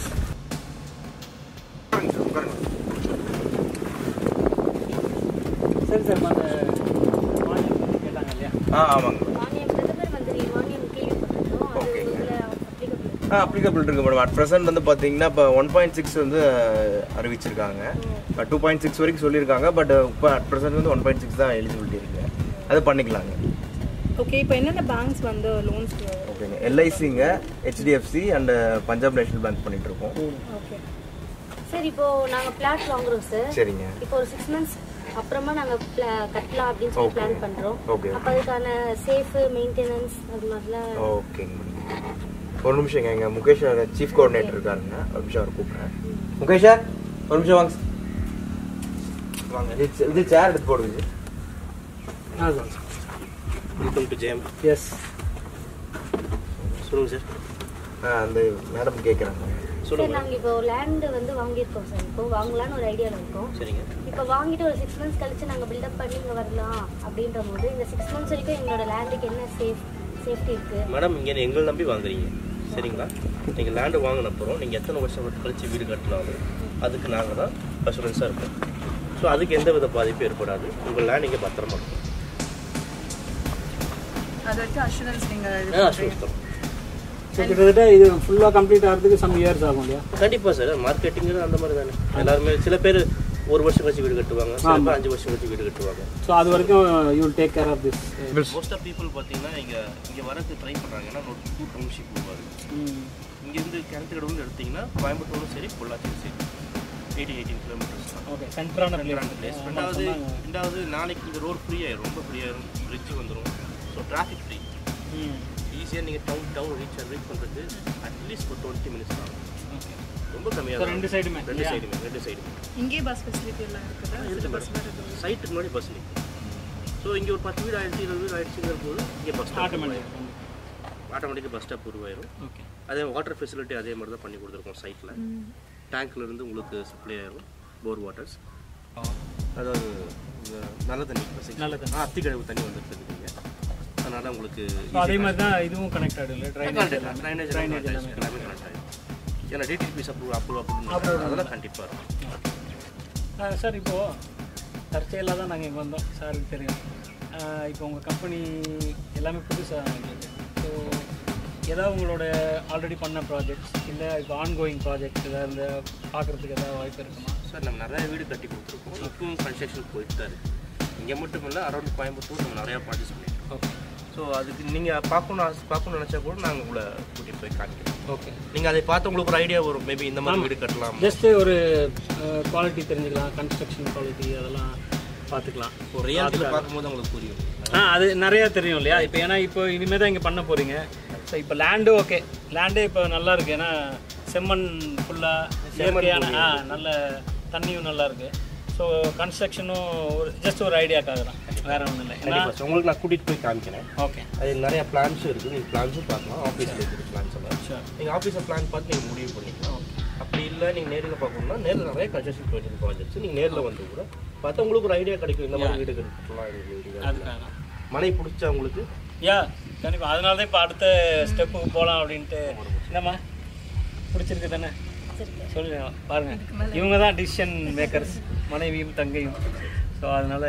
சரி சார் அந்த மானியம் கேட்டாங்க இல்லையா ஆ ஆமாங்க மானியம் பிரதமர் மந்திரி மானியம் கேள்விப்பட்டிருக்கோம் அது Okay. இதில் applicable. ஆ அப்ளிகபிள் இருக்கு மேடம் அட் ப்ரெசென்ட் வந்து பார்த்தீங்கன்னா இப்போ ஒன் பாயிண்ட் சிக்ஸ் வந்து அஹ், அறிவிச்சிருக்காங்க டூ பாயிண்ட் சிக்ஸ் வரைக்கும் சொல்லியிருக்காங்க பட் இப்போ அட் ப்ரெசென்ட் வந்து ஒன் பாயிண்ட் சிக்ஸ் தான் எலிஜிபிலிட்டி இருக்கு அது பண்ணிக்கலாங்க ஓகே இப்போ என்னென்ன பேங்க்ஸ் வந்து லோன்ஸ் ஓகேங்க எல்ஐசிங்க HDFC and Punjab national Bank பண்ணிட்டு இருக்கோம் ஓகே சார் இப்போ நாங்க பிளாட் வாங்குறோம் சார் சரிங்க இப்போ ஒரு சிக்ஸ் மந்த்ஸ் அப்புறமா நாங்க pla- கட்டலாம் அப்படின்னு சொல்லி Okay. பிளான் பண்றோம் Okay. அப்ப அதுக்கான சேஃப் மெயின்டெனன்ஸ் அது மாதிரிலாம் ஓகேங்க ஒரு நிமிஷங்க எங்க முகேஷ் சீஃப் கோஆர்டினேட்டர் இருக்காருங்க ஒரு நிமிஷம் அவர் கூப்பிட்றேன் முகேஷ் சார் ஒரு நிமிஷம் வாங்க sir. வாங்க இது இது சேர் எடுத்து போடுது ஆ sir welcome to Jayam yes சொல்லுங்க சார் ஆ அந்த மேடம் கேட்குறாங்க சார் சொல்லுங்க நாங்க இப்போ லேண்ட் வந்து வாங்கியிருக்கோம் சார் இப்போ வாங்கலாம்னு ஒரு ஐடியால இருக்கோம் சரிங்க இப்போ வாங்கிட்டு ஒரு சிக்ஸ் மந்த்ஸ் கழிச்சு நாங்க பில்டப் பண்ணி இங்க வரலாம் அப்படின்ற போது இந்த சிக்ஸ் மந்த்ஸ் வரைக்கும் எங்களோட லேண்டுக்கு என்ன சேஃப் சேஃப்டி இருக்கு மேடம் இங்கே எங்களை நம்பி வாங்குறீங்க சரிங்களா நீங்கள் லேண்டு வாங்கின அப்புறம் நீங்கள் எத்தனை வருஷம் கழிச்சு வீடு கட்டினாலும் அதுக்கு நாங்கள் தான் அசூரன்ஸாக இருப்போம் ஸோ அதுக்கு எந்த வித பாதிப்பும் ஏற்படாது உங்கள் லேண்ட் இங்கே பத்திரமா இருக்கும் அதை வச்சு அஷூரன்ஸ் நீங்க இது ஆ பண்றீங்க. அசூரன்ஸ் தரும் ஸோ கிட்டத்தட்ட இது ஃபுல்லாக கம்ப்ளீட் ஆகிறதுக்கு சம் இயர்ஸ் ஆகும் இல்லையா கண்டிப்பாக சார் மார்க்கெட்டிங் அந்த மாதிரி தானே எல்லாருமே சில பேர் ஒரு வருஷம் கழிச்சு வீடு கட்டுவாங்க சில பேர் அஞ்சு வருஷம் கழிச்சு வீடு கட்டுவாங்க ஸோ அது வரைக்கும் you will take care of this most of people பார்த்தீங்கன்னா இங்கே இங்கே வரதுக்கு ட்ரை பண்ணுறாங்க ஏன்னா ஒரு டூ டவுன்ஷிப் உருவாது இங்கேருந்து கிணத்துக்கடவுன்னு எடுத்தீங்கன்னா கோயம்புத்தூரும் சரி பொள்ளாச்சியும் சரி எயிட்டி எயிட்டீன் கிலோமீட்டர்ஸ் தான் ஓகே சென்ட்ரான ரெண்டாவது பிளேஸ் ரெண்டாவது ரெண்டாவது நாளைக்கு இந்த ரோட் ஃப்ரீ ஆயிரும் ரொம்ப ஃப்ரீ ஆயிரும் பிரிட்ஜ் வந்துடும் ஸோ டிராஃபிக் ஃப்ரீ ஈஸியாக நீங்கள் டவுன் டவுன் ரீச் ரீச் பண்ணுறது அட்லீஸ்ட் ஒரு டுவெண்ட்டி மினிட்ஸ் தான் ரொம்ப கம்மியாக So, ரெண்டு side மே, ரெண்டு இல்லையா? சைடுமே ரெண்டு சைடுமே இங்கேயே பஸ் ஃபெசிலிட்டி எல்லாம் இருக்குதா இருக்கு பஸ் மேடம் சைட்டுக்கு முன்னாடி பஸ் நிற்கும் ஸோ இங்கே ஒரு பத்து வீடு ஆயிடுச்சு இருபது வீடு ஆயிடுச்சுங்கிற போது இங்கே பஸ் ஸ்டாப் ஆட்டோமேட்டிக் ஆட்டோமேட்டிக்காக பஸ் ஸ்டாப் உருவாயிரும் ஓகே அதே வாட்டர் ஃபெசிலிட்டி அதே மாதிரி தான் பண்ணி கொடுத்துருக்கோம் சைட்டில் டேங்க்ல இருந்து உங்களுக்கு சப்ளை ஆயிரும் போர் வாட்டர்ஸ் அதாவது இந்த நல்ல தண்ணி வசதி. நல்ல தண்ணி. ஆ, அத்திக்கடவு தண்ணி வந்துட்டு இருக்குங்க அதனால உங்களுக்கு ஸோ அதே மாதிரி தான் இதுவும் கனெக்ட் ஆகிடும் இல்லை ட்ரைனேஜ் எல்லாமே ட்ரைனேஜ் ட்ரைனேஜ் எல்லாமே எல்லாமே கனெக்ட் ஆயிடும் ஏன்னா டிடிபி அப்ரூவ் அப்ரூவ் அப்ரூவ் அதெல்லாம் கண்டிப்பாக இருக்கும் சார் இப்போது தற்செயலாக தான் நாங்கள் இங்கே வந்தோம் சாருக்கு தெரியும் ஆஹ் இப்போ உங்கள் கம்பெனி எல்லாமே புதுசாக எங்களுக்கு ஸோ ஏதாவது உங்களோட ஆல்ரெடி பண்ண ப்ராஜெக்ட்ஸ் இல்லை இப்போ ஆன்கோயிங் ப்ராஜெக்ட்ஸ் ஏதாவது இந்த பார்க்குறதுக்கு ஏதாவது வாய்ப்பு இருக்குமா சார் நம்ம நிறைய வீடு கட்டி கொடுத்துருக்கோம் இப்பவும் கன்ஸ்ட்ரக்ஷன் போயிட்டு தான் இருக்கு இங்கே மட்டும் இல்லை அரௌண்ட் கோயம்புத்தூர் நம்ம நிறையா ப்ராஜெக்ட்ஸ் பண்ணியிருக்கோம் ஓகே ஸோ அதுக்கு நீங்கள் பார்க்கணும் ஆசை- பார்க்கணும்னு நினச்சா கூட நாங்கள் உங்களை கூட்டிகிட்டு போய் காமிக்கிறோம் ஓகே நீங்கள் அதை பார்த்து உங்களுக்கு ஒரு ஐடியா வரும் மேபி இந்த மாதிரி வீடு கட்டலாம் ஜஸ்ட்டு ஒரு குவாலிட்டி தெரிஞ்சுக்கலாம் கன்ஸ்ட்ரக்ஷன் குவாலிட்டி அதெல்லாம் பார்த்துக்கலாம் ஒரு ரியாலிட்டியில் பார்க்கும்போது உங்களுக்கு புரியும் ஆ அது நிறையா தெரியும் இல்லையா இப்போ ஏன்னா இப்போ இனிமேல் தான் இங்கே பண்ண போகிறீங்க ஸோ இப்போ லேண்டு ஓகே லேண்டே இப்போ நல்லா இருக்கு ஏன்னா செம்மண் ஃபுல்லாக இயற்கையான ஆ நல்ல தண்ணியும் நல்லா இருக்கு ஸோ கன்ஸ்ட்ரக்ஷனும் ஒரு ஜஸ்ட் ஒரு ஐடியாக்காக தான் வேற ஒன்றும் இல்லை ஏன்னா கண்டிப்பாக சார் உங்களுக்கு நான் கூட்டிகிட்டு போய் காமிக்கிறேன் ஓகே அது நிறைய பிளான்ஸும் இருக்குது நீங்கள் பிளான்ஸும் பார்க்கலாம் ஆஃபீஸில் இருக்குது பிளான்ஸ் எல்லாம் Sure. நீங்கள் ஆஃபீஸில் பிளான் பார்த்து நீங்கள் முடிவு பண்ணிக்கலாம் அப்படி இல்லை நீங்கள் நேரில் பார்க்கணும்னா நேரில் நிறைய கன்ஸ்ட்ரக்ஷன் ப்ராஜெக்ட் ப்ராஜெக்ட்ஸ் நீங்கள் நேரில் வந்து கூட பார்த்தா உங்களுக்கு ஒரு ஐடியா கிடைக்கும் இந்த மாதிரி வீடு கட்டலாம் எங்கள் வீடு அதுக்காக மனை பிடிச்சா உங்களுக்கு யா கண்டிப்பாக அதனால தான் இப்போ அடுத்த ஸ்டெப்புக்கு போகலாம் அப்படின்ட்டு என்னம்மா பிடிச்சிருக்கு தானே சொல்லுங்க பாருங்க இவங்க தான் டிசிஷன் மேக்கர்ஸ் மனைவியும் தங்கையும் ஸோ அதனால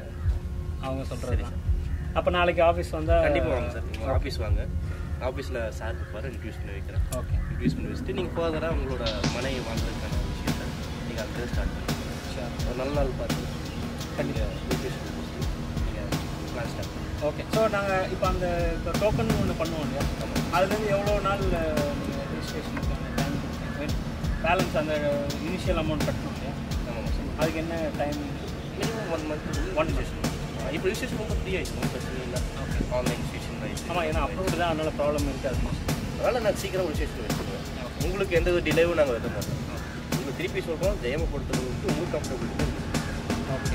அவங்க சொல்கிறது தான் அப்போ நாளைக்கு ஆஃபீஸ் வந்தால் கண்டிப்பாக வாங்க சார் நீங்கள் ஆஃபீஸ் வாங்க ஆஃபீஸில் சார் இருப்பார் இன்ட்ரடியூஸ் பண்ணி வைக்கிறேன் ஓகே இன்ட்ரடியூஸ் பண்ணி வச்சுட்டு நீங்கள் ஃபர்தராக உங்களோட மனை வாங்குறதுக்கான விஷயத்தை நீங்கள் அங்கே ஸ்டார்ட் பண்ணுங்கள் ஒரு நல்ல நாள் பார்த்து கண்டிப்பாக ரிஜிஸ்ட்ரேஷன் நீங்கள் பிளான் ஸ்டார்ட் பண்ணுங்கள் ஓகே ஸோ நாங்கள் இப்போ அந்த இப்போ டோக்கன் ஒன்று பண்ணுவோம் இல்லையா அதுலேருந்து எவ்வளோ நாள் நீங்கள் ரெஜிஸ்ட்ரேஷனுக்கான டைம் பேலன்ஸ் அந்த இனிஷியல் அமௌண்ட் கட்டணும் இல்லையா ஆமாம் சார் அதுக்கு என்ன time minimum one month one registration இப்போ ரிஜிஸ்ட்ரேஷன் ரொம்ப ஃப்ரீ ஆயிடுச்சு ஒன்றும் பிரச்சனை இல்லை ஆன்லைன் ரிஜிஸ்ட்ரேஷன் ஆயிடுச்சு ஆமாம் ஏன்னா அப்ரூவ்டு தான் அதனால ப்ராப்ளம் இருக்காது அதனால் நான் சீக்கிரம் ரிஜிஸ்ட்ரேஷன் வச்சுருவேன் உங்களுக்கு எந்த ஒரு டிலேவும் நாங்கள் வைக்க மாட்டோம் உங்களுக்கு திருப்பி சொல்கிறோம் ஜெயம பொறுத்தவங்களுக்கு உங்களுக்கு comfortable okay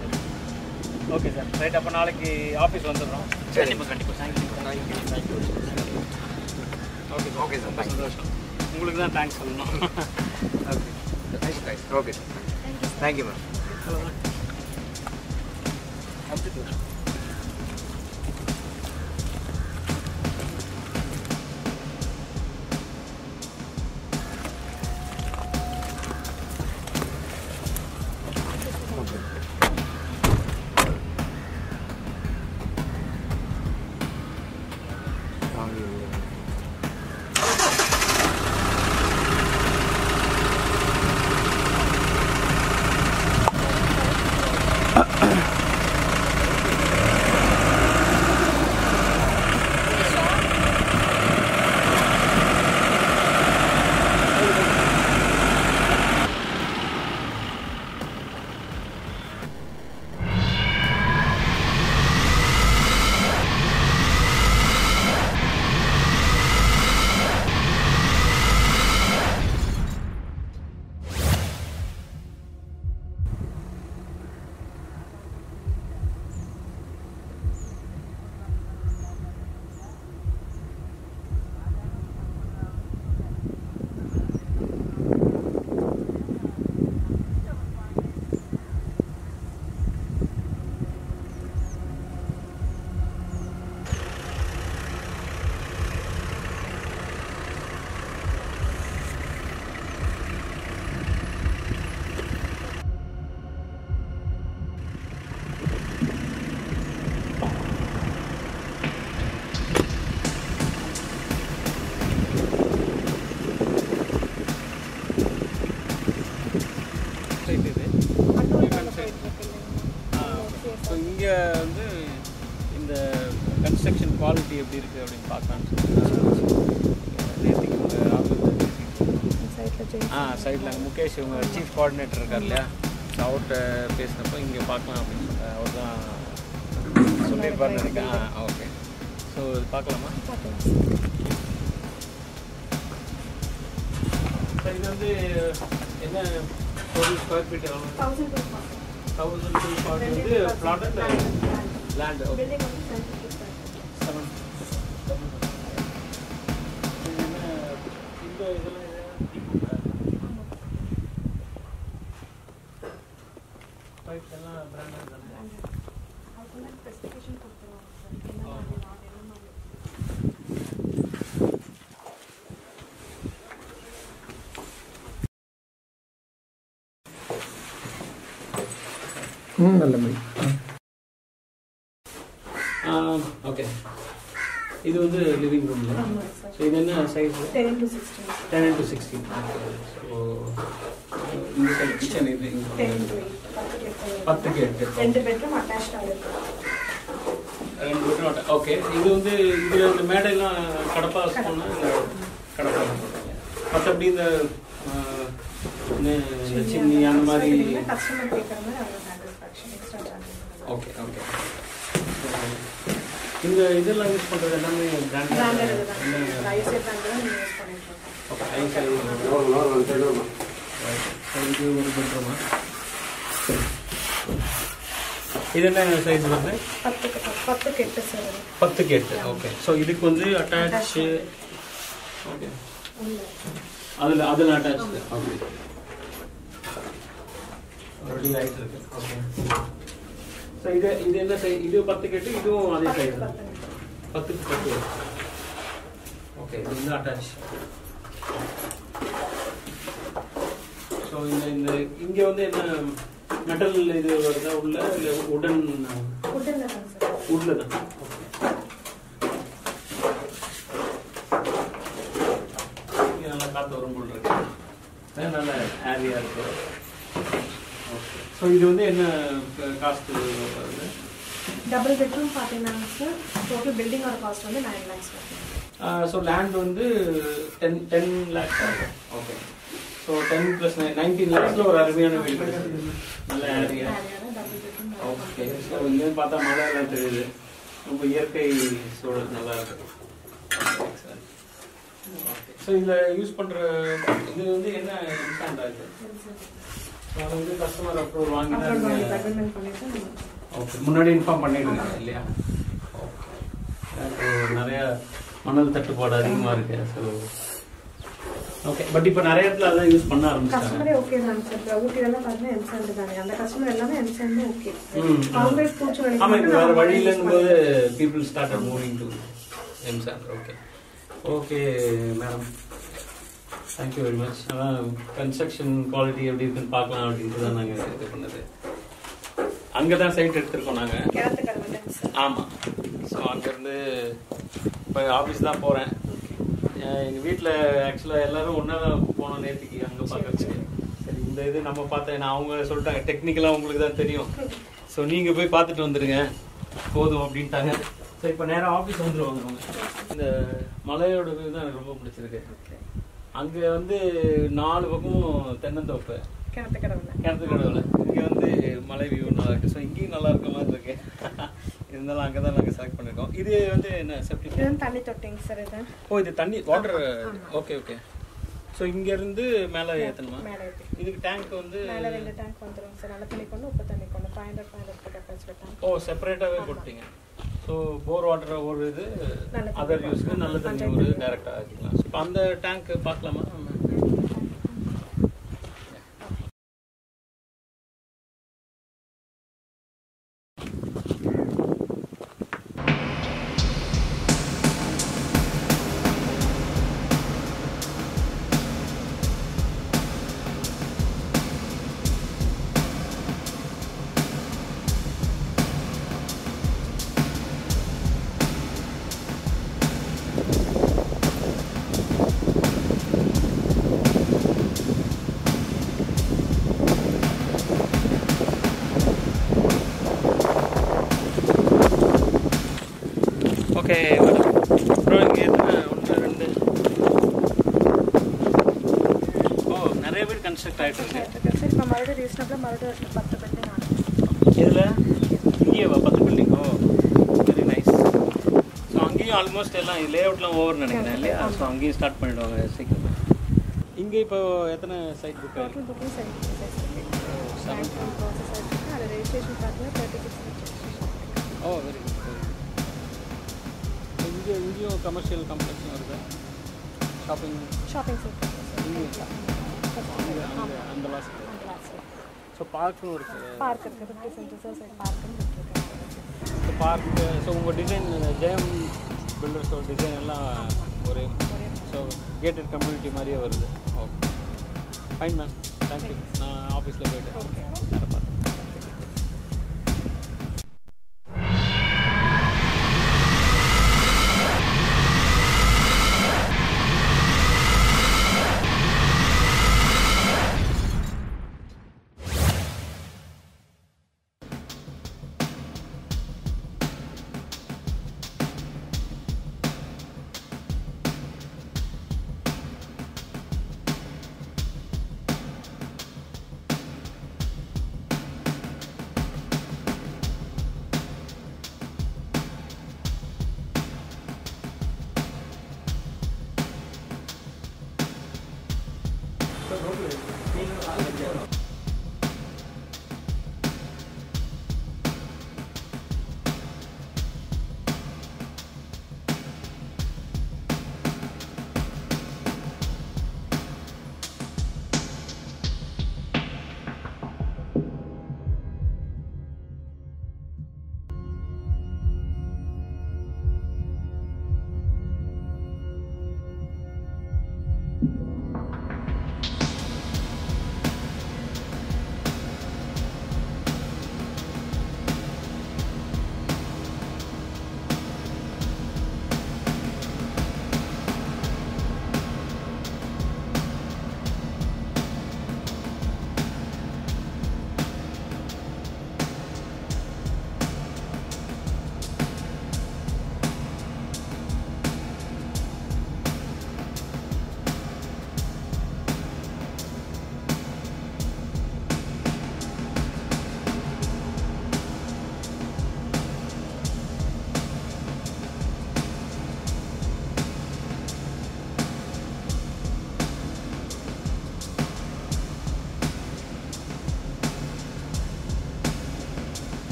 okay sir right அப்போ நாளைக்கு ஆஃபீஸ் வந்துடுறோம் கண்டிப்பாக கண்டிப்பாக thank you thank you thank you okay okay sir thank you சந்தோஷம் உங்களுக்கு தான் தேங்க்ஸ் சொல்லணும் okay okay thank you ma'am site இது ஸோ இங்கே வந்து இந்த கன்ஸ்ட்ரக்ஷன் குவாலிட்டி எப்படி இருக்குது அப்படின்னு பார்க்கலான்னு சொல்லி நேற்றுக்கு உங்கள் ஆஃபீஸில் ஆ சைடில் அங்கே முகேஷ் இவங்க சீஃப் கோஆர்டினேட்டர் இருக்கார் இல்லையா ஸோ அவர்கிட்ட பேசினப்போ இங்கே பார்க்கலாம் அப்படின்னு சொன்னார் அவர் தான் சொல்லியிருப்பார்னு நினைக்கிறேன் ஆ ஓகே ஸோ இது பார்க்கலாமா ஸோ இது வந்து என்ன ஒரு ஸ்கொயர் ஃபீட் எவ்வளோ தௌசண்ட் டூ ஃபார்ட்டி வந்து ப்ளாட் லேண்ட் ஓகே செவன் இந்த இதெல்லாம் பைப்ஸ் எல்லாம் பிராண்டட் தானே ம் நல்ல மாதிரி ஓகே இது வந்து லிவிங் ரூம்ல ஸோ இது என்ன size ten to sixteen ten into sixteen so இந்த சைட் கிச்சன் இது இங்க. டென் டு எயிட் பத்துக்கு எட்டு பத்துக்கு எட்டு ரெண்டு பெட்ரூம் அட்டாச்சாக இருக்கு ரெண்டு பேரும் ஓகே இது வந்து இதில் இந்த மேடையெல்லாம் கடப்பா சொன்னா இல்லை கடப்பா போட்டாங்க மற்றபடி இந்த ஆஹ், இந்த இந்த சிம்னி அந்த மாதிரி கஸ்டமர் கேட்குற மாதிரி அவங்க satisfaction extra charges okay okay இந்த இதெல்லாம் யூஸ் பண்ணுறது எல்லாமே பிராண்டட் பிராண்டட் இதுதான் ஐசே பிராண்ட் தான் நீங்கள் யூஸ் பண்ணிட்டு இருக்கோம் ஓகே ஐ இது ஒரு பெட்ரூமா இது என்ன சைஸ் வருது பத்துக்கு பத்து பத்துக்கு எட்டு சார் அது பத்துக்கு எட்டு ஓகே ஸோ இதுக்கு வந்து அட்டாச் ஓகே அதில் அதில் அட்டாச் ஓகே ரெடி ஆகிட்டு இருக்கு ஓகே ஸோ இது இது என்ன சைஸ் இது பத்துக்கு எட்டு இதுவும் அதே சைஸ் பத்துக்கு பத்து ஓகே இது வந்து அட்டாச் ஸோ இந்த இந்த இங்கே வந்து என்ன மெட்டல் இது வருதா உள்ள இல்லை உடன் உட்டில் தான் சார் உள்ள தான் இங்கே நல்லா காற்று வரும் போல் இருக்கு அஹ் நல்ல ஏரியா இருக்கு ஓகே ஸோ இது வந்து என்ன காஸ்ட் வருது டபுள் பெட்ரூம் பார்த்தீங்கன்னா சார் டோட்டல் பில்டிங்கோட காஸ்ட் வந்து நைன் லேக்ஸ் ஸோ லேண்ட் வந்து டென் டென் லேக்ஸ் ஆகும் okay so ten plus nineteen லேக்ஸில் ஒரு அருமையான வீடு கிடைச்சது. நல்ல area double bedroom okay so இங்கே பார்த்தா மழை எல்லாம் தெரியுது ரொம்ப இயற்கை சூழல் நல்லா இருக்கு ஸோ இதில் யூஸ் பண்ணுற இது வந்து என்ன இன்ஸ்டாண்ட் ஆகுது ஸோ அது வந்து கஸ்டமர் அப்ரூவல் வாங்கி தான் அப்புறம் நீங்க- அக்ரிமெண்ட் பண்ணிட்டு ஓகே முன்னாடி இன்ஃபார்ம் பண்ணிடுங்க இல்லையா ஓகே இப்போ நிறைய மணல் தட்டுப்பாடு அதிகமாக இருக்கு ஸோ ஓகே பட் இப்போ நிறைய இடத்துல அதான் யூஸ் பண்ண ஆரம்பிச்சிட்டாங்க கஸ்டமரே ஓகே தான் சார் இப்போ ஊட்டிலலாம் பார்த்தீங்கன்னா எம்சாண்ட் தானே அந்த கஸ்டமர் எல்லாமே எம்சாண்ட் ஓகே ம். காங்கிரஸ் பூச்சி ஆமா இப்போ வேற வழி இல்லைங்கும்போது people start moving to M sand okay okay madam thank you very much அதான் கன்ஸ்ட்ரக்ஷன் குவாலிட்டி எப்படி இருக்குன்னு பார்க்கலாம் அப்படின்ட்டு தான் நாங்கள் இது பண்ணது அங்கே தான் சைட் எடுத்திருக்கோம் நாங்கள் கிணத்து கடவுள் சார் ஆமாம் ஸோ அங்கேருந்து இப்போ ஆஃபீஸ் தான் போகிறேன் எங்கள் வீட்டில் ஆக்சுவலாக எல்லாரும் ஒன்றா தான் போனோம் நேற்றுக்கு அங்கே பார்க்கறதுக்கு சரி இந்த இது நம்ம பார்த்தேன் நான் அவங்க சொல்லிட்டாங்க டெக்னிக்கலாக உங்களுக்கு தான் தெரியும் ஸோ நீங்கள் போய் பார்த்துட்டு வந்துடுங்க போதும் அப்படின்ட்டாங்க ஸோ இப்போ நேராக ஆஃபீஸ் வந்துடுவாங்க அவங்க இந்த மலையோட view தான் எனக்கு ரொம்ப பிடிச்சிருக்கு அங்கே வந்து நாலு பக்கமும் தென்னந்தோப்பு கிணத்து கடவுள் கிணத்து கடவுள் இங்கே வந்து மலை வியூ நல்லா இருக்கு ஸோ இங்கேயும் நல்லா இருக்க மாதிரி இருக்கு இருந்தாலும் அங்கே தான் நாங்கள் செலக்ட் பண்ணியிருக்கோம் இது வந்து என்ன செப்டிக் இது வந்து தண்ணி தொட்டிங்க சார் இது ஓ இது தண்ணி வாட்டர் ஓகே ஓகே ஸோ இங்கேருந்து மேலே ஏற்றணுமா மேலே ஏற்றி இதுக்கு டேங்க் வந்து மேலே ரெண்டு டேங்க் வந்துடும் சார் நல்ல தண்ணி கொண்டு உப்பு தண்ணி கொண்டு five hundred five hundred capacity tank ஓ செப்பரேட்டாகவே போட்டீங்க ஸோ போர் வாட்டர் ஒரு இது நல்ல தண்ணி. அதர் யூஸ்க்கு நல்ல தண்ணி ஒரு டேரெக்டாக ஆக்கிக்கலாம் இப்போ அந்த டேங்க் பார்க்கலாமா ஓகே அப்புறம் இங்கே எத்தனை ஒன்று ரெண்டு ஓ நிறைய பேர் கன்ஸ்ட்ரக்ட் ஆகிட்டு இருக்கு சார் இப்போ மறுபடியும் ரீசனபிளாக மறுபடியும் ஒரு பத்து பெட்டிங் ஆகும் இதில் இங்கேயேவா பத்து பில்டிங் ஓ வெரி நைஸ் ஸோ அங்கேயும் ஆல்மோஸ்ட் எல்லாம் லே அவுட்லாம் ஓவர் நினைக்கிறேன் இல்லையா ஸோ அங்கேயும் ஸ்டார்ட் பண்ணிடுவாங்க சீக்கிரம் இங்கே இப்போ எத்தனை சைட் புக் ஆயிருக்கு total booking site size bank process ஆகிருக்கு அது ரெஜிஸ்ட்ரேஷன் பார்த்தீங்கன்னா தேர்ட்டி சிக்ஸ் ஓ வெரி குட் இங்கே இங்கேயும் கமர்ஷியல் காம்ப்ளெக்ஸும் வருது ஷாப்பிங் ஷாப்பிங் சென்டர் அந்த அந்த லாஸ்ட் ஸோ பார்க்கும் இருக்குது பார்க் இருக்குது ஃபிஃப்டி சென்டர்ஸ் சைட் பார்க்குன்னு விட்டுருக்காங்க ஸோ பார்க்கு ஸோ உங்கள் டிசைன் ஜெயம் பில்டர்ஸோட டிசைன் எல்லாம் ஒரே ஸோ கேட்டட் கம்யூனிட்டி மாதிரியே வருது ஓகே ஃபைன் மேம் தேங்க்யூ நான் ஆஃபீஸில் போயிட்டு நேரா பார்த்துக்கிறேன்.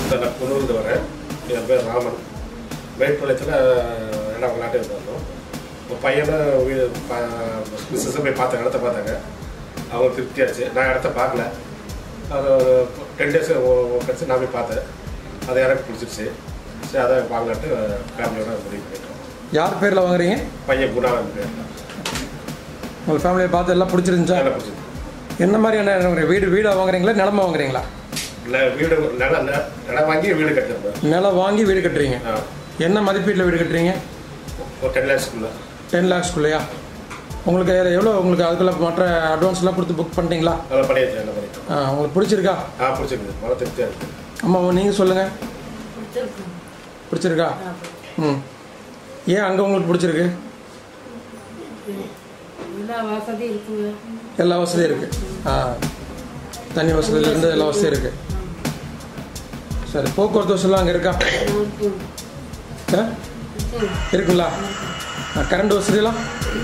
சார் நான் குன்னூர்ந்து வரேன் என் பேர் ராமன் மேட்டுப்பாளையத்தில் இடம் விளையாட்டு இருந்தோம் இப்போ பையனை வீடு பிஸ்னஸை போய் பார்த்தாங்க இடத்த பார்த்தாங்க அவங்க திருப்தியாச்சு நான் இடத்த பார்க்கல அது டென் டேஸ் கழிச்சு நான் போய் பார்த்தேன் அது எனக்கு பிடிச்சிருச்சு சரி அதை வாங்கலான்ட்டு ஃபேமிலியோட முடிவு பண்ணிட்டோம் யார் பேரில் வாங்குறீங்க பையன் குணானந்த் பேர் உங்கள் ஃபேமிலியை பார்த்து எல்லாம் பிடிச்சிருந்துச்சா எனக்கு பிடிச்சிருக்கு என்ன மாதிரியான இடம் வீடு வீடாக வாங்குறீங்களா நிலமா வாங்குறீங்களா இல்லை வீடு நில நில- நிலம் வாங்கி வீடு கட்டிருந்தேன் நிலம் வாங்கி வீடு கட்டுறீங்க ஆ என்ன மதிப்பீட்டில் வீடு கட்டுறீங்க ஒரு டென் லேக்ஸ்க்குள்ள டென் லேக்ஸ்க்குள்ளேயா உங்களுக்கு எவ்வளோ உங்களுக்கு அதுக்குள்ள மற்ற அட்வான்ஸ்லாம் கொடுத்து புக் பண்ணிட்டீங்களா நல்லா பண்ணியாச்சு என்ன பண்ணிட்டோம் ஆ உங்களுக்கு பிடிச்சிருக்கா ஆ பிடிச்சிருக்கு மன திருப்தியாக இருக்குது அம்மா நீங்கள் சொல்லுங்கள் பிடிச்சிருக்கா ம் ஏன் அங்கே உங்களுக்கு பிடிச்சிருக்கு எல்லா வசதியும் இருக்குங்க எல்லா வசதியும் இருக்குது ஆ தண்ணி வசதியிலேருந்து எல்லா வசதியும் இருக்குது சரி போக்குவரத்து வசதிலாம் அங்கே இருக்கா ஆ இருக்குங்களா ஆ, கரண்ட் வசதியெல்லாம்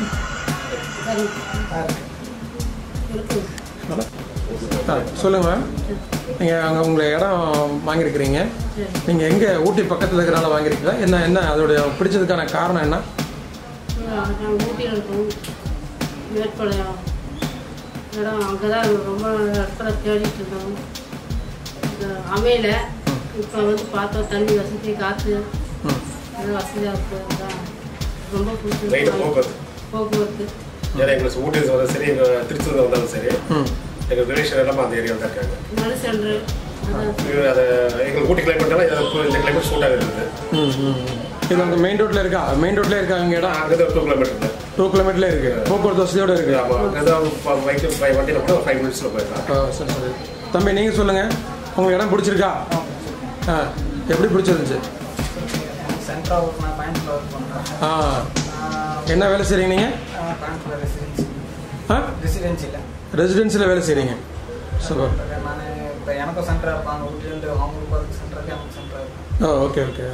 ஆ சொல்லுங்கள் மேம் நீங்கள் அங்கே உங்களை இடம் வாங்கியிருக்கிறீங்க நீங்கள் எங்கே ஊட்டி பக்கத்தில் இருக்கிறனால வாங்கியிருக்கீங்களா என்ன என்ன அதோடைய பிடிச்சதுக்கான காரணம் என்ன நாங்கள் ஊட்டியில் இருக்கோம் மேற்பாளையம் இடம் அங்கே தான் ரொம்ப இடத்துல தேடிட்டு இருந்தோம் இது அமையல இப்போ வந்து பார்த்தோம் தண்ணி வசதி காற்று ம் எல்லாம் வசதியாக இருக்குது தான் ரொம்ப லைட்டு பிடிச்சிருக்கு போக்குவரத்து போக்குவரத்து ஏன்னா எங்களுக்கு ஊட்டி வந்தாலும் சரி எங்க திருச்சூர் வந்தாலும் சரி ம் எங்கள் ரிலேஷன் எல்லாமே அந்த ஏரியாவில் தான் இருக்காங்க மலை சென்று அதான் இது அதை எங்களுக்கு ஊட்டி கிளைமேட்னால இந்த கிளைமேட் சூட்டாக இருக்குது ம் ம் ம். இது அங்கே மெயின் ரோட்டில் இருக்கா மெயின் ரோட்டில் இருக்கா இங்கே இடம் அங்கே தான் டூ கிலோமீட்டர் இருக்குது டூ கிலோமீட்டர்ல இருக்கு போக்குவரத்து வசதியோட இருக்கு ஆமாம் அங்கே தான் பைக்கு வண்டியில் கூட ஃபைவ் மினிட்ஸில் போயிடலாம் ஆ, சரி சரி தம்பி நீங்கள் சொல்லுங்க உங்களுக்கு இடம் பிடிச்சிருக்கா ஆ எப்படி பிடிச்சிருந்துச்சு சென்ட்ரா ஒர்க் நான் பேங்க்ல ஒர்க் பண்ணுறேன் ஆ என்ன வேலை செய்றீங்க நீங்கள் பேங்க்ல ரெசிடென்சி ஆ ரெசிடென்சியில் ரெசிடென்சியில் வேலை செய்கிறீங்க சூப்பர் நான் இப்போ எனக்கும் சென்டராக இருப்பாங்க ஊட்டிலேருந்து அவங்களுக்கு பார்த்து சென்டருக்கு எனக்கு சென்டராக இருக்கும் ஓ ஓகே ஓகே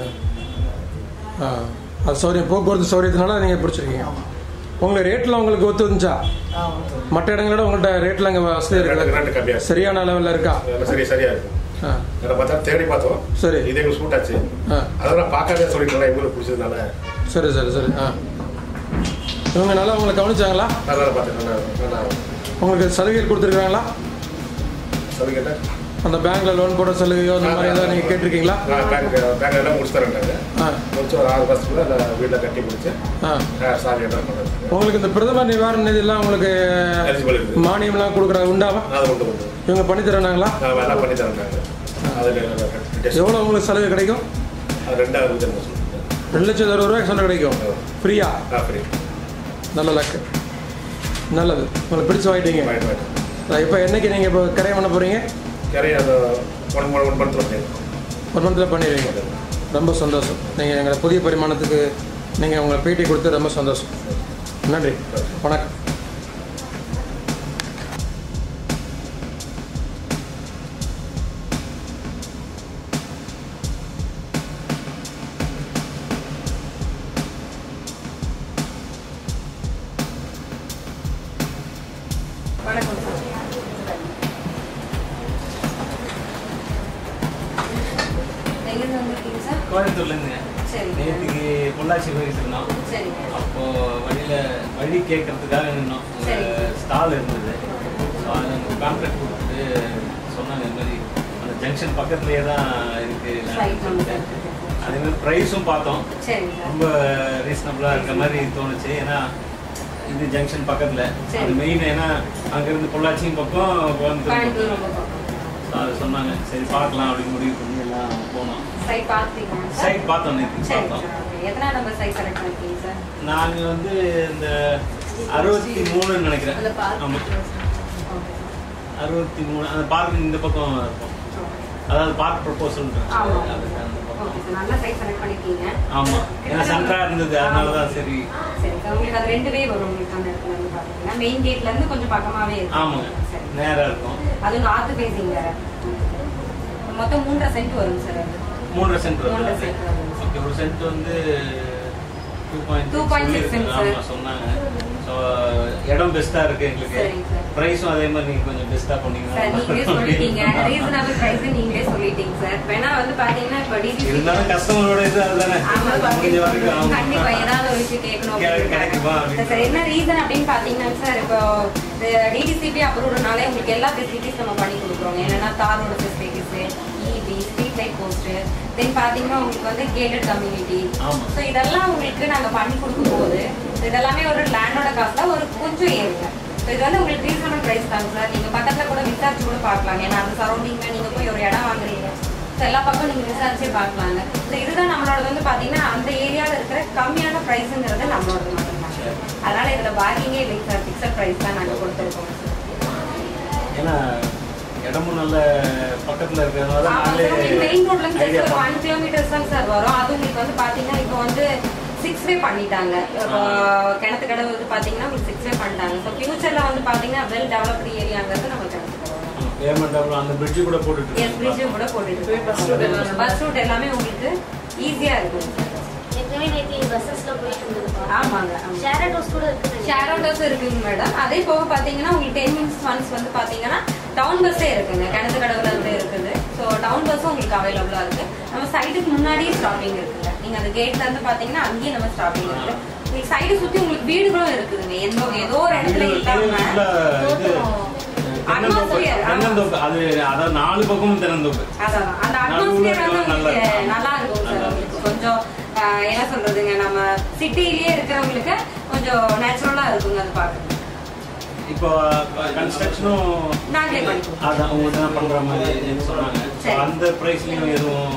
ஆ அது சௌரியம் போக்குவரத்து சௌரியத்தினால நீங்கள் பிடிச்சிருக்கீங்க உங்களுக்கு ரேட்டில் உங்களுக்கு ஒத்து வந்துச்சா ஆ வந்து மற்ற இடங்களோட உங்கள்கிட்ட ரேட்டில் அங்கே வசதி ரெண்டு இருக்கு ரெண்டு கம்மியாக இருக்குது சரியான லெவலில் இருக்கா அதெல்லாம் சரி சரியாக இருக்கும் ஆ அதை பார்த்தா தேடி பார்த்தோம் சரி. இது எங்களுக்கு சூட் ஆச்சு ஆ அதெல்லாம் பார்க்காதே சொல்லிட்டு எங்களுக்கு பிடிச்சதுனால சரி சரி சரி ஆ இவங்க நல்லா உங்களை கவனிச்சாங்களா நல்லா பார்த்தேன் நல்லா நல்லா உங்களுக்கு சலுகைகள் கொடுத்துருக்காங்களா சொல்லி கேட்டேன் அந்த பேங்க்ல லோன் போட சலுகையோ அந்த மாதிரி ஏதாவது நீங்கள் கேட்டிருக்கீங்களா நான் பேங்க் பேங்க் எல்லாம் முடிச்சு தரேன்டாங்க ஆ முடிச்சு ஒரு ஆறு மாதத்துக்குள்ள அந்த வீட்டில் கட்டி முடிச்சு ஆ சாமி எல்லாம் பண்ணுறது உங்களுக்கு இந்த பிரதமர் நிவாரண நிதியெல்லாம் உங்களுக்கு எலிஜிபிள் இருக்குது மானியம்லாம் கொடுக்குற உண்டாவா அதை கொண்டு வந்து இவங்க பண்ணி தரானாங்களா நான் எல்லாம் பண்ணி தரேன்டாங்க அதில் எவ்வளோ உங்களுக்கு சலுகை கிடைக்கும் அது ரெண்டாவது ஜென்மம் சொல்லுங்கள் ரெண்டு லட்சத்து அறுபது ரூபாய்க்கு சலுகை கிடைக்கும் ஃப்ரீயா ஆ ஃப்ரீ நல்ல லக்கு நல்லது உங்களுக்கு பிடிச்சு வாங்கிட்டீங்க வாங்கிட்டு வாங்கிட்டு இப்போ என்னைக்கு நீங்கள் இப்போ கரையை பண்ண போகிறீங்க நிறைய அந்த ஒன் ஒன் ஒன் மந்த் வந்து ஒரு மந்தில் பண்ணிடுவீங்க ரொம்ப சந்தோஷம் நீங்கள் எங்களை புதிய பரிமாணத்துக்கு நீங்கள் உங்களை பேட்டி கொடுத்து ரொம்ப சந்தோஷம் நன்றி வணக்கம் வணக்கம் சார் எங்கேருந்து வந்திருக்கீங்க சார் கோயம்புத்தூர்லேருந்துங்க சரிங்க நேற்றுக்கு பொள்ளாச்சி போயிட்டு இருந்தோம் சரிங்க அப்போ வழியில் வழி கேட்கறதுக்காக நின்னோம் சரி. உங்கள் ஸ்டால் இருந்தது ஸோ அதை கான்ட்ராக்ட் கொடுத்துட்டு சொன்னாங்க இந்த மாதிரி அந்த ஜங்ஷன் பக்கத்துலேயே தான் இருக்கு Right, ஆமா சார். அதே மாதிரி ப்ரைஸும் பார்த்தோம் சரிங்க சார் ரொம்ப ரீசனபிளாக இருக்க மாதிரி தோணுச்சு ஏன்னா இது ஜங்ஷன் பக்கத்தில் சரி. அது மெயின் ஏன்னா அங்கேருந்து பொள்ளாச்சியும் பக்கம் கோயம்புத்தூர் கோயம்புத்தூர் பக்கம் ரொம்ப பக்கம். So அது சொன்னாங்க சரி பார்க்கலாம் அப்படின்னு முடிவு பண்ணி எல்லாம் போனோம் சைட் பார்த்துட்டீங்களா சார் சைட் பார்த்தோம் நேற்று சரி பார்த்தோம் சார் ஓகே எத்தனை நம்பர் சைட் செலக்ட் பண்ணிருக்கீங்க சார் நாங்கள் வந்து இந்த அறுபத்தி மூணுன்னு நினைக்கிறேன் அந்த பார்க் ஆமாம் ஓகே அறுபத்தி மூணு அந்த பார்க் இந்த பக்கம் இருக்கும் அதாவது பார்க் ப்ரொபோசல் ஆமா. அதுக்கு அந்த பக்கம் ஓகே சார் நல்லா சைட் செலக்ட் பண்ணிருக்கீங்க ஆமாம் ஏன்னா சென்டராக இருந்தது அதனால தான் சரி சரி சார் உங்களுக்கு அது ரெண்டு வே வரும் உங்களுக்கு அந்த இடத்துல இருந்து பார்த்தீங்கன்னா மெயின் கேட்ல இருந்து கொஞ்சம் பக்கமாவே இருக்கும் ஆமாங்க சரி நேராக இருக்கும் அது நார்த் ஃபேசிங் வேற மொத்தம் மூன்றரை சென்ட் வரும் சார் அது மூன்றரை சென்ட் மூன்றரை வருது சென்ட் வரும் ஓகே ஒரு சென்ட் வந்து டூ 2.6 பாயிண்ட் cents. ஆமாம் சொன்னாங்க ஸோ இடம் பெஸ்ட்டாக இருக்குது எங்களுக்கு சரிங்க சார். ப்ரைஸும் அதே மாதிரி நீங்கள் கொஞ்சம் பெஸ்ட்டாக சார் நீங்களே சொல்லிட்டீங்க பண்ணீங்கன்னா ரீசனபிள் பிரைஸ் நீங்களே சொல்லிட்டீங்க வெயிட்டிங் சார் வேணா வந்து பாத்தீங்கன்னா இப்போ டிடிசி இருந்தாலும் கஸ்டமரோட இது அதுதானே ஆமா, முடிஞ்ச வரைக்கும் ஆமா. கண்டிப்பா ஏதாவது ஒரு விஷயம் கேட்கணும் கே- அப்படின்னு கிடைக்குமா அப்படின்னு. சார் என்ன ரீசன் அப்படின்னு பாத்தீங்கன்னா சார் இப்போ டிடிசிபி அப்ரூவ்னாலே உங்களுக்கு எல்லா ஃபெசிலிட்டிஸ் நம்ம பண்ணி கொடுக்குறோம் என்னன்னா தாரோட facilities EB street light post then பாத்தீங்கன்னா உங்களுக்கு வந்து கேட்டட் கம்யூனிட்டி ஆமா. ஸோ இதெல்லாம் உங்களுக்கு நாங்க பண்ணி கொடுக்கும்போது இதெல்லாமே ஒரு லேண்டோட காஸ்ட்ல ஒரு கொஞ்சம் ஏறுங்க ஸோ இது வந்து உங்களுக்கு ரீசனபிள் ப்ரைஸ் தாங்க சார் நீங்க பக்கத்துல கூட விசாரிச்சு கூட பார்க்கலாம் ஏன்னா அந்த சரௌண்டிங்ல நீங்க போய் ஒரு இடம் வாங்குறீங்க ஸோ எல்லா பக்கம் நீங்க விசாரிச்சே பார்க்கலாங்க ஸோ இதுதான் நம்மளோட வந்து பாத்தீங்கன்னா அந்த ஏரியாவில் இருக்கிற கம்மியான ப்ரைஸுங்கிறது நம்மளோட மட்டும்தான் அதனால இதுல பார்க்கிங்கே இல்லைங்க சார் ஃபிக்ஸட் ப்ரைஸ் தான் நாங்க கொடுத்துருக்கோம் ஏன்னா இடமும் நல்ல பக்கத்துல இருக்கிறதுனால ஆமா நாங்களே சார் உங்களுக்கு மெயின் ரோட்ல இருந்து ஐடியா just ஒரு ஒன் கிலோமீட்டர்ஸ் தான் சார் வரும் அது உங்களுக்கு வந்து பாத்தீங்கன்னா இப்போ வந்து சிக்ஸ் வே பண்ணிட்டாங்க இப்போ கிணத்து கடை வந்து பாத்தீங்கன்னா உங்களுக்கு சிக்ஸ் வே பண்ணிட்டாங்க ஸோ ஃபியூச்சர்ல வந்து பாத்தீங்கன்னா வெல் டெவலப்டு ஏரியாங்கிறது நம்ம கிணத்து பேமெண்ட் அப்புறம் அந்த பிரிட்ஜ் கூட போட்டுட்டு எஸ் பிரிட்ஜும் கூட போட்டுட்டு bus route எல்லாமே. பஸ் ரூட் எல்லாமே உங்களுக்கு ஈஸியா இருக்கும் ஏற்கனவே நேற்று பஸ்ஸஸ்ல போயிட்டு இருந்தது ஆமாங்க ஷேர் ஆட்டோஸ் கூட இருக்கு ஷேர் ஆட்டோஸ் இருக்குங்க மேடம் அதே போக பாத்தீங்கன்னா உங்களுக்கு டென் மினிட்ஸ் ஒன்ஸ் வந்து பாத்தீங்கன்னா டவுன் பஸ்ஸே இருக்குங்க கிணத்து கடவுல இருந்து இருக்குது ஸோ டவுன் பஸ்ஸும் உங்களுக்கு அவைலபிளா இருக்கு நம்ம சைடுக்கு முன்னாடியே ஸ்டாப்பிங் இருக்குங்க நீங்க அந்த கேட்ல இருந்து பாத்தீங்கன்னா அங்கேயே நம்ம ஸ்டாப்பிங் இருக்கு உங்களுக்கு சைடு சுத்தி உங்களுக்கு வீடுகளும் இருக்குதுங்க எந்த ஏதோ ஒரு இடத்துல இல்லாம இது தென்னந்தோப்பு Atmosphere, ஆமா. தென்னந்தோப்பு அது அதாவது நாலு பக்கமும் தென்னந்தோப்பு அதான் அந்த நடுவுல அட்மாஸ்பியர் வந்து இருக்கிறது நல்லா உங்களுக்கு இருக்கும். நல்லா இருக்கும் சார் உங்களுக்கு கொஞ்சம் ஆஹ், என்ன சொல்றதுங்க நம்ம சிட்டிலேயே இருக்கிறவங்களுக்கு கொஞ்சம் நேச்சுரலா இருக்குங்க அது பார்க்க இப்போ கன்ஸ்ட்ரக்ஷனும் நாங்களே பண்ணிக்குவோம் அதான் அவங்க தான் பண்ற மாதிரி சொன்னாங்க So, சரி. அந்த பிரைஸ்லயும் எதுவும்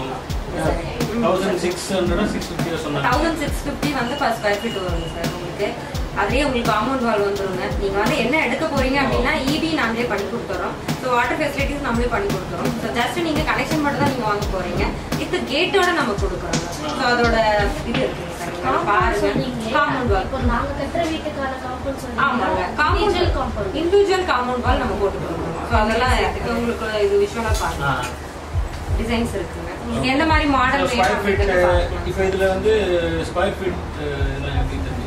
தௌசண்ட் சிக்ஸ் ஹண்ட்ரட் சிக்ஸ் ஃபிஃப்டியோ சொன்னாங்க தௌசண்ட் சிக்ஸ் ஃபிஃப்டி வந்து பர் ஸ்கொயர் ஃபீட் வருங்க சார் உங்களுக்கு அதுலயே உங்களுக்கு காம்பவுண்ட் வால் வந்துருங்க நீங்க வந்து என்ன எடுக்க போறீங்க அப்படின்னா இபி நாங்களே பண்ணி கொடுத்துறோம் ஸோ வாட்டர் ஃபெசிலிட்டிஸ் நம்மளே பண்ணி கொடுத்துறோம் ஸோ ஜஸ்ட் நீங்க கனெக்ஷன் மட்டும் தான் நீங்க வாங்க போறீங்க வித் கேட்டோட நம்ம கொடுக்குறோம் ஸோ அதோட இது இருக்குங்க சார் நீங்க பாருங்க காம்பவுண்ட் வால் இப்போ நாங்க கட்டுற வீட்டுக்கான காம்பவுண்ட் ஆமாங்க compound compound compound individual compound wall நம்ம போட்டு கொடுக்குறோம் ஸோ அதெல்லாம் உங்களுக்கு இது விஷுவலா பாருங்க டிசைன்ஸ் இருக்குங்க உங்களுக்கு எந்த மாதிரி மாடல் வேணும் ஸ்கொயர் ஃபீட் அப்படின்றத பார்க்கலாம். இப்போ இதுல வந்து ஸ்கொயர் ஃபீட் எப்படி தெரியும்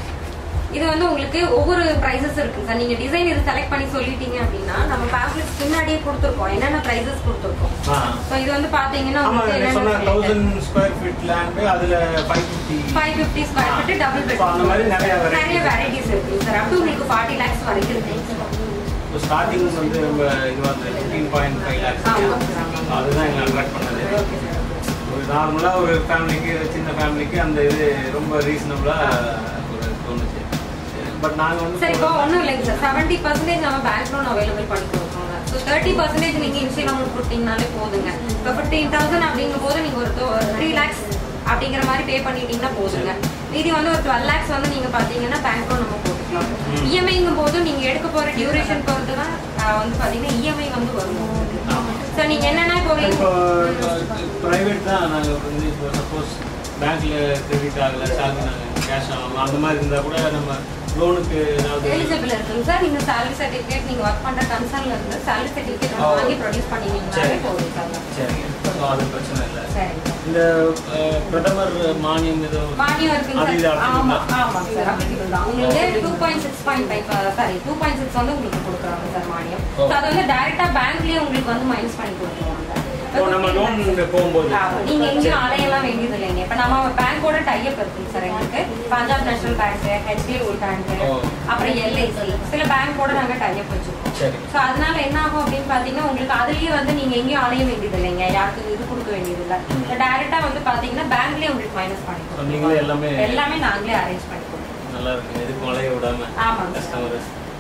இது வந்து உங்களுக்கு ஒவ்வொரு பிரைசஸ் இருக்கு சார் நீங்க டிசைன் இது செலக்ட் பண்ணி சொல்லிட்டீங்க அப்படின்னா நம்ம பேம்ப்ளெட்ஸ் பின்னாடியே கொடுத்துருக்கோம் என்னென்ன பிரைசஸ் கொடுத்துருக்கோம் ஆ ஸோ இது வந்து பாத்தீங்கன்னா ஆமா உங்களுக்கு நீங்க சொன்ன என்னென்ன தௌசண்ட் ஸ்கொயர் ஃபீட் லேண்ட் அதுல five fifty five fifty square feet double bed So, அந்த மாதிரி நிறைய varieties நிறைய வெரைட்டிஸ் இருக்கு சார் அப் டு உங்களுக்கு ஃபார்ட்டி லேக்ஸ் வரைக்கும் இருக்கு இப்போ ஸ்டார்டிங் வந்து ரொம்ப இதுவாக இருந்தது ஃபிஃப்டீன் பாயிண்ட் ஃபைவ் லேக்ஸ் ஆமா சார் ஆமா அதுதான் எங்களை அட்ராக்ட் பண்ணது ஓகே சார் ஒரு நார்மலாக ஒரு ஃபேமிலிக்கு சின்ன ஃபேமிலிக்கு அந்த இது ரொம்ப ரீசனபிளாக ஒரு தோணுச்சு பட் நாங்கள் வந்து சார் இப்போ ஒன்றும் இல்லைங்க சார் செவன்ட்டி பர்சன்டேஜ் நம்ம பேங்க் லோன் அவைலபிள் பண்ணி கொடுக்குறோங்க ஸோ தேர்ட்டி பர்சன்டேஜ் நீங்கள் இன்ஷியல் அமௌண்ட் கொடுத்தீங்கனாலே போதுங்க இப்போ ஃபிஃப்டீன் தௌசண்ட் அப்படிங்கும் போது நீங்கள் ஒரு த்ரீ லேக்ஸ் அப்படிங்கிற மாதிரி பே பண்ணிட்டீங்கன்னா போதுங்க மீதி வந்து ஒரு டுவெல் லேக்ஸ் வந்து நீங்கள் பார்த்தீங்கன்னா பேங்க் லோன் நம்ம போட்டுக்கலாம் இஎம்ஐங்கும் போது நீங்கள் எடுக்க போகிற டியூரேஷன் பொறுத்து தான் ஆஹ், வந்து பார்த்தீங்கன்னா இஎம்ஐ வந்து வரும் ஸோ நீங்கள் என்னென்ன இப்போ இப்போ ப்ரைவேட் தான் நாங்கள் வந்து இப்போ சப்போஸ் பேங்க்ல கிரெடிட் ஆகலை சேலரி நாங்கள் கேஷ் ஆகலாம் அந்த மாதிரி இருந்தால் கூட நம்ம லோனுக்கு ஏதாவது எலிஜிபிள் இருக்குங்க சார் நீங்கள் salary சர்டிஃபிகேட் நீங்கள் ஒர்க் பண்ணுற கன்சர்ன்ல இருந்து salary சர்டிஃபிகேட் ஓ. வாங்கி ப்ரொடியூஸ் பண்ணிட்டீங்கன்னாலே சரி. போதும் சார் சரிங்க ஸோ அது பிரச்சனை இல்லை சரிங்க இந்த அஹ், பிரதமர் மானியம் ஏதோ மானியம் இருக்குங்க அது இது சார் ஆமா applicable தான். ஆமாங்க சார் அப்ளிகபிள் தான் உங்களுக்கு two point six point five sorry two point six வந்து உங்களுக்கு கொடுக்குறாங்க சார் மானியம் ஓ. ஸோ அது வந்து டைரக்டா பேங்க்லயே உங்களுக்கு வந்து மைனஸ் பண்ணி கொடுத்துருவாங்க இப்போ நம்ம லோன் போகும்போது ஆமா. நீங்க எங்கேயும் அலையெல்லாம் வேண்டியது இல்லைங்க இப்ப நம்ம பேங்கோட டைப் இருக்குங்க சார் எங்களுக்கு Punjab national Bank HDFC bank ஓ. அப்புறம் எல்ஐசி சில பேங்கோட நாங்க டைப் வச்சிருக்கோம் சரி ஸோ அதனால என்ன ஆகும் அப்படின்னு பாத்தீங்கன்னா உங்களுக்கு அதுலயே வந்து நீங்க எங்கேயும் அலைய வேண்டியது இல்லைங்க யாருக்கும் இது கொடுக்க வேண்டியது இல்லை டைரக்டா வந்து பாத்தீங்கன்னா பேங்க்லயே உங்களுக்கு மைனஸ் பண்ணி So, நீங்களே எல்லாமே எல்லாமே நாங்களே அரேஞ்ச் பண்ணி கொடுப்போம் நல்லா இருக்கு எதுக்கும் மழைய விடாம ஆமாங்க. கஸ்டமர்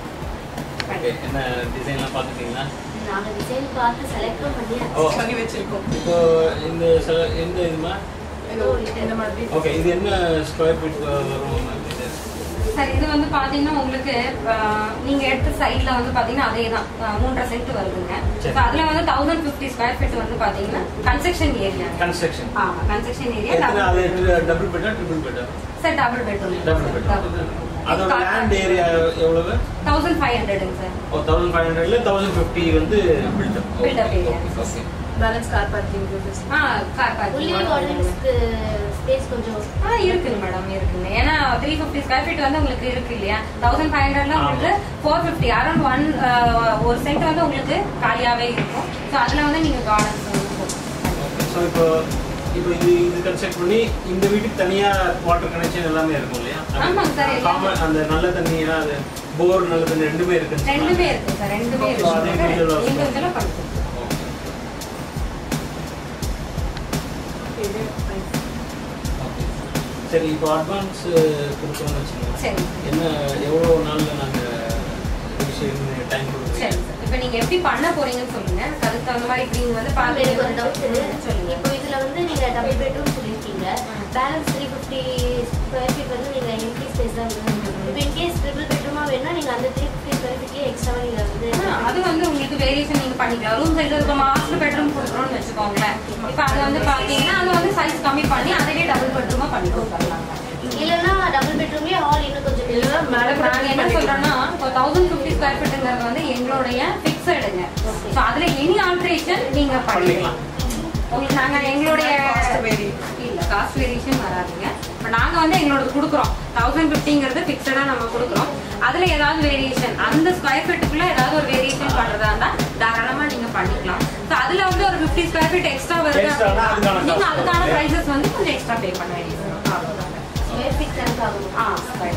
ஓகே என்ன டிசைன்லாம் பார்த்துட்டீங்களா நாங்க டிசைன் பார்த்து செலக்டும் பண்ணி ஓ. பண்ணி வச்சிருக்கோம் இப்போ இந்த சில எந்த இதுமா ஏதோ இந்த மாதிரி ஓகே இது என்ன ஸ்கொயர் ஃபீட் வரும் ma'am இது சார் இது வந்து பாத்தீங்கன்னா உங்களுக்கு ஆஹ், நீங்க எடுத்த சைட்ல வந்து பாத்தீங்கன்னா அதே தான் மூன்றரை சென்ட் வருதுங்க சரி. So, அதுல வந்து தௌசண்ட் பிப்டி ஸ்கொயர் ஃபீட் வந்து பாத்தீங்கன்னா கன்ஸ்ட்ரக்ஷன் ஏரியா கன்ஸ்ட்ரக்ஷன் ஆமா கன்ஸ்ட்ரக்ஷன் எத்தனை அது ஏரியா டபுள் பெட்டா ட்ரிபிள் பெட்டா sir double bedroom double bed அதோட லேண்ட் ஏரியா எவ்வளவு தௌசண்ட் ஃபைவ் ஹண்ட்ரடுங்க சார் ஓ தௌசண்ட் ஃபைவ் ஹண்ட்ரட்ல தௌசண்ட் ஃபிஃப்டி வந்து buildup Built-up area. Okay balance car parking ஆ கார் உள்ளே பார்க்கிங் ஆடியன்ஸ்க்கு ஸ்பேஸ் கொஞ்சம் ஆ இருக்குங்க மேடம் இருக்குங்க ஏன்னா த்ரீ ஃபிஃப்டி ஸ்கொயர் ஃபீட் வந்து உங்களுக்கு இருக்கு இல்லையா தௌசண்ட் ஃபைவ் ஹண்ட்ரட்ல உங்களுக்கு ஃபோர் ஃபிஃப்டி அரௌண்ட் ஒன் ஒரு சென்ட் வந்து உங்களுக்கு காலியாவே இருக்கும் ஸோ அதுல வந்து நீங்க கார்டன்ஸ் வந்து போட்டுக்கலாம். ஸோ இப்போ இப்போ இது இது கன்ஸ்ட்ரக்ட் பண்ணி இந்த வீட்டுக்கு தனியாக வாட்டர் கனெக்ஷன் எல்லாமே இருக்கும் இல்லையா ஆமாங்க சார், எல்லாமே. காமன் அந்த நல்ல தண்ணியா அது போர் நல்ல தண்ணி ரெண்டுமே இருக்கு ரெண்டுமே இருக்கு சார் ரெண்டுமே So, அது individual ஆ இருக்கு இருக்கும். இண்டிவிஜுவலாக பண்ணிக்கலாம் சரி இப்போ அட்வான்ஸ் கொடுக்குறோம்னு வச்சுக்கோங்க சரி. என்ன எவ்வளோ நாளில் நாங்கள் விஷயம் டைம் கொடுக்குறோம் சரி சார் இப்போ நீங்க எப்படி பண்ண போறீங்கன்னு சொல்லுங்க எனக்கு அதுக்கு தகுந்த மாதிரி இப்போ நீங்க வந்து பாக்க எனக்கு ஒரு பாத்து டவுட் சொல்லுங்க இப்போ இதுல வந்து நீங்க டபுள் பெட்ரூம் சொல்லியிருக்கீங்க balance three fifty square feet வந்து நீங்க எம்டி ஸ்பேஸ் தான் வேணும் இப்போ இன்கேஸ் ட்ரிபிள் பெட்ரூமா வேணும்னா நீங்க அந்த த்ரீ ஃபிஃப்டி ஸ்கொயர் ஃபீட்லயே எக்ஸ்ட்ரா நீங்க வந்து ஆ, அது வந்து உங்களுக்கு வேரியேஷன் நீங்க பண்ணிக்கலாம் ரூம் சைடு இப்போ மாஸ்டர் பெட்ரூம் கொடுக்குறோம்னு வச்சுக்கோங்களேன் இப்போ அது வந்து பாத்தீங்கன்னா அது வந்து சைஸ் கம்மி பண்ணி அதுவே டபுள் பெட்ரூமா பண்ணி கொடுத்துடலாம் இல்லைன்னா டபுள் பெட்ரூம்லயே ஹால் இன்னும் கொஞ்சம் இல்லைன்னா மேடம் நாங்க என்ன சொல்றோம்னா இப்போ தௌசண்ட் ஃபிஃப்டி ஸ்கொயர் ஃபீட்டுங்கிறது வந்து எங்களுடைய ஃபிக்ஸடுங்க ஸோ அதுல எனி ஆல்ட்ரேஷன் நீங்க பண்ணிக்கலாம் உங்களுக்கு நாங்க எங்களுடைய இல்ல காஸ்ட் வேரியேஷன் வராதுங்க இப்போ நாங்க வந்து எங்களோட கொடுக்குறோம் தௌசண்ட் ஃபிஃப்டிங்கிறது ஃபிக்ஸடா நம்ம கொடுக்குறோம் அதுல ஏதாவது வேரியேஷன் அந்த ஸ்கொயர் ஃபீட்டுக்குள்ள ஏதாவது ஒரு வேரியேஷன் பண்றதா இருந்தா தாராளமா நீங்க பண்ணிக்கலாம் ஸோ அதுல வந்து ஒரு ஃபிஃப்டி ஸ்கொயர் ஃபீட் எக்ஸ்ட்ரா வருது Extra னா அதுக்கான அப்படின்னா, நீங்க cost அதுக்கான வரும். ப்ரைஸஸ் வந்து கொஞ்சம் எக்ஸ்ட்ரா பே பண்ண வேண்டியது வரும். அவ்வளவுதாங்க. ஸ்கொயர் ஃபீட் கணக்கு ஆகும் ஆ ஸ்கொயர்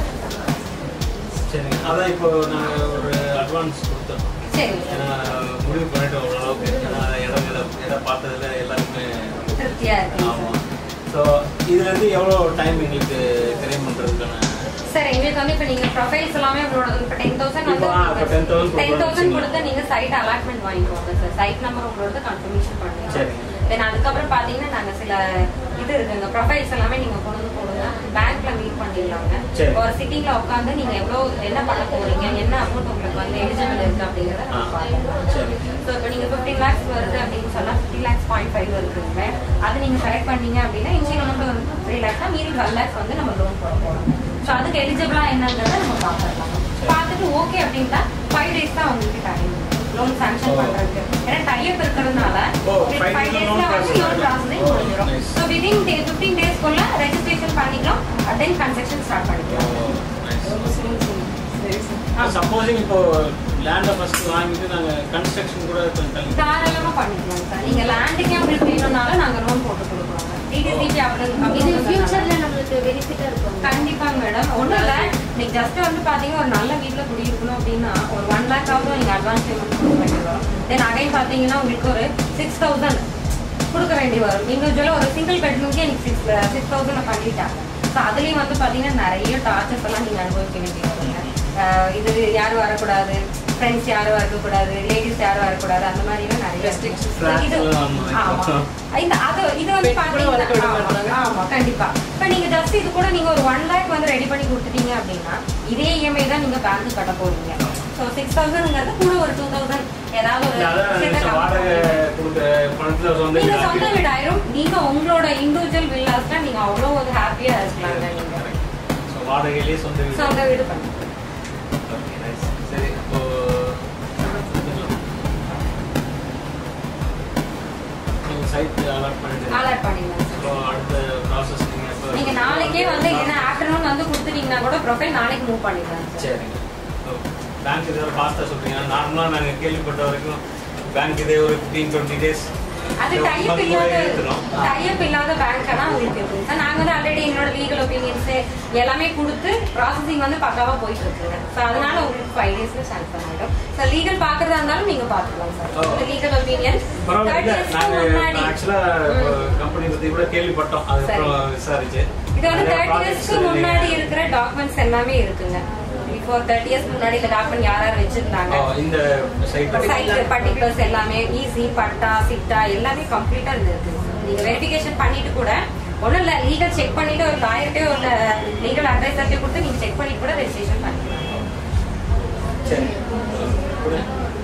சரி அதான் இப்போ நாங்கள் ஒரு அட்வான்ஸ் கொடுத்தோம் சரி ஏன்னா முடிவு பண்ணிட்டோம் ஓரளவுக்கு ஏன்னா இடம் இடம் இடம் பார்த்ததுல எல்லாருமே திருப்தியா இருக்கு ஆமாம் ஸோ இதுலேருந்து எவ்வளோ டைம் எங்களுக்கு கிரைம் பண்ணுறதுக்கான சார் எங்களுக்கு வந்து இப்போ நீங்க ப்ரொஃபைல்ஸ் எல்லாமே உங்களோட இப்போ டென் தௌசண்ட் இப்போ, ஆ, இப்போ 10,000 டென் தௌசண்ட் கொடுக்குறோம் கொடுத்து நீங்க சைட் அலாட்மெண்ட் வாங்கிக்கோங்க சார் சைட் நம்பர் உங்களோட கன்ஃபர்மேஷன் பண்ணுங்க சரி. தென் அதுக்கப்புறம் பாத்தீங்கன்னா நாங்க சில இது இருக்குங்க ப்ரொஃபைல்ஸ் எல்லாமே நீங்க கொண்டு வந்து போடுங்க பேங்க்ல மீட் பண்ணிடலாங்க சரி. ஒரு சிட்டிங்ல உட்காந்து நீங்க எவ்வளவு என்ன பண்ண போறீங்க என்ன அமௌண்ட் உங்களுக்கு வந்து எலிஜிபிள் இருக்கு அப்படிங்கறத நம்ம பார்க்கலாம் சரி ஸோ இப்போ நீங்கள் ஃபிஃப்டீன் லேக்ஸ் வருது அப்படின்னு சொன்னால் ஃபிஃப்டி லேக்ஸ் பாயிண்ட் ஃபைவ் இருக்குங்க அது நீங்கள் செலக்ட் பண்ணீங்க அப்படின்னா இன்ஷியல் அமௌண்ட் வந்து த்ரீ லேக்ஸ்னா மீறி டுவெல் லேக்ஸ் வந்து நம்ம லோன் போட போகிறோம் ஸோ அதுக்கு எலிஜிபிளாக என்னங்கிறத நம்ம பார்த்துடலாம் பார்த்துட்டு ஓகே அப்படின்னா ஃபைவ் டேஸ் தான் உங்களுக்கு டைம் லோன் சாங்ஷன் பண்ணுறதுக்கு ஏன்னா டைப் இருக்கிறதுனால ஓ, five ஃபைவ் days ல டேஸில் loan வந்து process லோன் ப்ராசஸிங் முடிஞ்சிடும் Nice. So within day fifteen டேஸ்க்குள்ள ரெஜிஸ்ட்ரேஷன் பண்ணிக்கலாம் தென் கன்ஸ்ட்ரக்ஷன் ஸ்டார்ட் பண்ணிக்கலாம் சப்போஸிங் இப்போ லேண்டை ஃபர்ஸ்ட் வாங்கிட்டு நாங்கள் கன்ஸ்ட்ரக்ஷன் கூட கொஞ்சம் தள்ளி தாராளமா பண்ணிக்கலாம் சார் நீங்க லேண்டுக்கே உங்களுக்கு வேணும்னாலும் நாங்க லோன் போட்டு கொடுக்குறோம் டிடிசிபி அப்படின்னு இது அப்படின்னு ஃபியூச்சர்ல நம்மளுக்கு பெனிஃபிட்டா இருக்கும் கண்டிப்பா மேடம் ஒண்ணும் இல்ல நீங்க ஜஸ்ட் வந்து பாத்தீங்கன்னா ஒரு நல்ல வீட்ல குடியிருக்கணும் அப்படின்னா ஒரு ஒன் லேக் ஆகும் நீங்க அட்வான்ஸ் பேமெண்ட் கொடுக்க வேண்டி வரும் தென் அகைன் பாத்தீங்கன்னா உங்களுக்கு ஒரு சிக்ஸ் தௌசண்ட் கொடுக்க வேண்டி வரும் இண்டிவிஜுவலா ஒரு சிங்கிள் பெட்ரூம்க்கே எனக்கு சிக்ஸ் சிக்ஸ் தௌசண்ட் பண்ணிட்டாங்க ஸோ அதுலயும் வந்து பாத்தீங்கன்னா நிறைய டார்ச்சர்ஸ் எல்லாம் நீங்க அனுபவிக்க வேண்டி வருங்க ஆஹ் இது யாரும் வரக்கூடாது ஃப்ரெண்ட்ஸ் யாரும் வரக்கூடாது லேடிஸ் யாரும் வரக்கூடாது அந்த மாதிரி எல்லாம் நிறைய Flats இது எல்லாம் ஆமா. ஆமா இந்த அது இது வந்து பாத்தீங்கன்னா ஆமா, ஆமா கண்டிப்பா இப்ப நீங்க ஜஸ்ட் இது கூட நீங்க ஒரு ஒன் லேக் வந்து ரெடி பண்ணி கொடுத்துட்டீங்க அப்படின்னா இதே இஎம்ஐ தான் நீங்க பேங்க் கட்ட போறீங்க ஸோ சிக்ஸ் தௌசண்ட்ங்கிறது கூட ஒரு டூ தௌசண்ட் ஏதாவது ஒரு அதான் சின்ன இந்த வாடகை கொடுக்குற பணத்தில் சொந்த நீங்க வீடு சொந்த ஆக்கி- வீடு ஆயிரும் நீங்க உங்களோட இண்டிவிஜுவல் வில்லாஸ்ல நீங்க அவ்வளோ ஒரு ஹாப்பியா இருக்கலாங்க நீங்க ஸோ வாடகையிலேயே சொந்த வீடு சொந்த வீடு பண்ணி Okay, nice. சரி இப்போ நீங்கள் சைட் அலாட் பண்ணிட்டு அலாட் பண்ணிடலாம் ஸோ அடுத்த ப்ராசஸ் நீங்கள் இப்போ நீங்க நாளைக்கே வந்து இல்லைன்னா ஆஃப்டர்நூன் வந்து கொடுத்துட்டீங்கன்னா கூட ப்ரொஃபைல் நாளைக்கு மூவ் பண்ணிடலாம் சரிங்க பேங்க் இதை ஃபாஸ்ட்டாக சொல்கிறீங்க நார்மலாக நாங்கள் கேள்விப்பட்ட வரைக்கும் பேங்க் இதே ஒரு ஃபிஃப்டீன் டுவெண்ட்டி டேஸ் அது டைப் இல்லாத டைப் இல்லாத பேங்க்னா உங்களுக்கு இருக்கு சார் நாங்க வந்து ஆல்ரெடி எங்களோட லீகல் ஒப்பீனியன்ஸ் எல்லாமே கொடுத்து ப்ராசஸிங் வந்து பக்காவா போயிட்டு இருக்குங்க ஸோ அதனால உங்களுக்கு ஃபைவ் டேஸ்ல சாங்ஷன் ஆகிடும் சார் லீகல் பாக்குறதா இருந்தாலும் நீங்க பாத்துக்கலாம் சார் லீகல் ஒப்பீனியன் பரவாயில்ல நாங்கள் ஆக்சுவலாக கம்பெனி பற்றி கூட கேள்விப்பட்டோம் அதுக்கப்புறம் விசாரிச்சு இது வந்து நிறைய தேர்ட்டி projects இயர்ஸ்க்கு முன்னாடி இருக்கிற டாக்குமெண்ட்ஸ் எல்லாமே இருக்குங்க பிஃபோர் தேர்ட்டி இயர்ஸ் முன்னாடி இந்த டாக்குமெண்ட் யார் யார் வச்சிருந்தாங்க ஓ, இந்த சைட் சைட் பர்டிகுலர்ஸ் எல்லாமே ஈஸி பட்டா சிட்டா எல்லாமே கம்ப்ளீட்டா இருக்கு நீங்க வெரிஃபிகேஷன் பண்ணிட்டு கூட ஒண்ணும் இல்ல லீகல் செக் பண்ணிட்டு ஒரு லாயர்ட்டே ஒரு லீகல் அட்வைசர்ட்டே கொடுத்து நீங்க செக் பண்ணிட்டு கூட ரெஜிஸ்ட்ரேஷன் பண்ணிக்கலாம் சரி கூட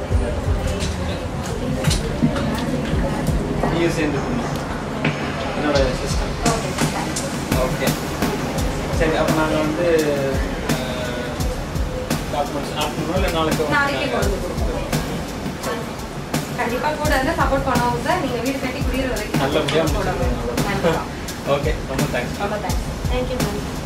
நீயும் சேர்ந்துக்கணும் என்னோட சிஸ்டம் ஓகே சரி அப்போ நாங்கள் வந்து டாக்குமெண்ட்ஸ் ஆஃப்டர்நூன் இல்லை நாளைக்கு நாளைக்கே கொண்டு வந்து கொடுப்போம். கண்டிப்பா கூட இருந்து சப்போர்ட் பண்ணுவோம் சார் நீங்க வீடு கட்டி குடியிற வரைக்கும் நல்லபடியாக support பண்ணுவோம். கண்டிப்பா ஓகே ரொம்ப தேங்க்ஸ் ரொம்ப தேங்க்ஸ் தேங்க்யூ மேம்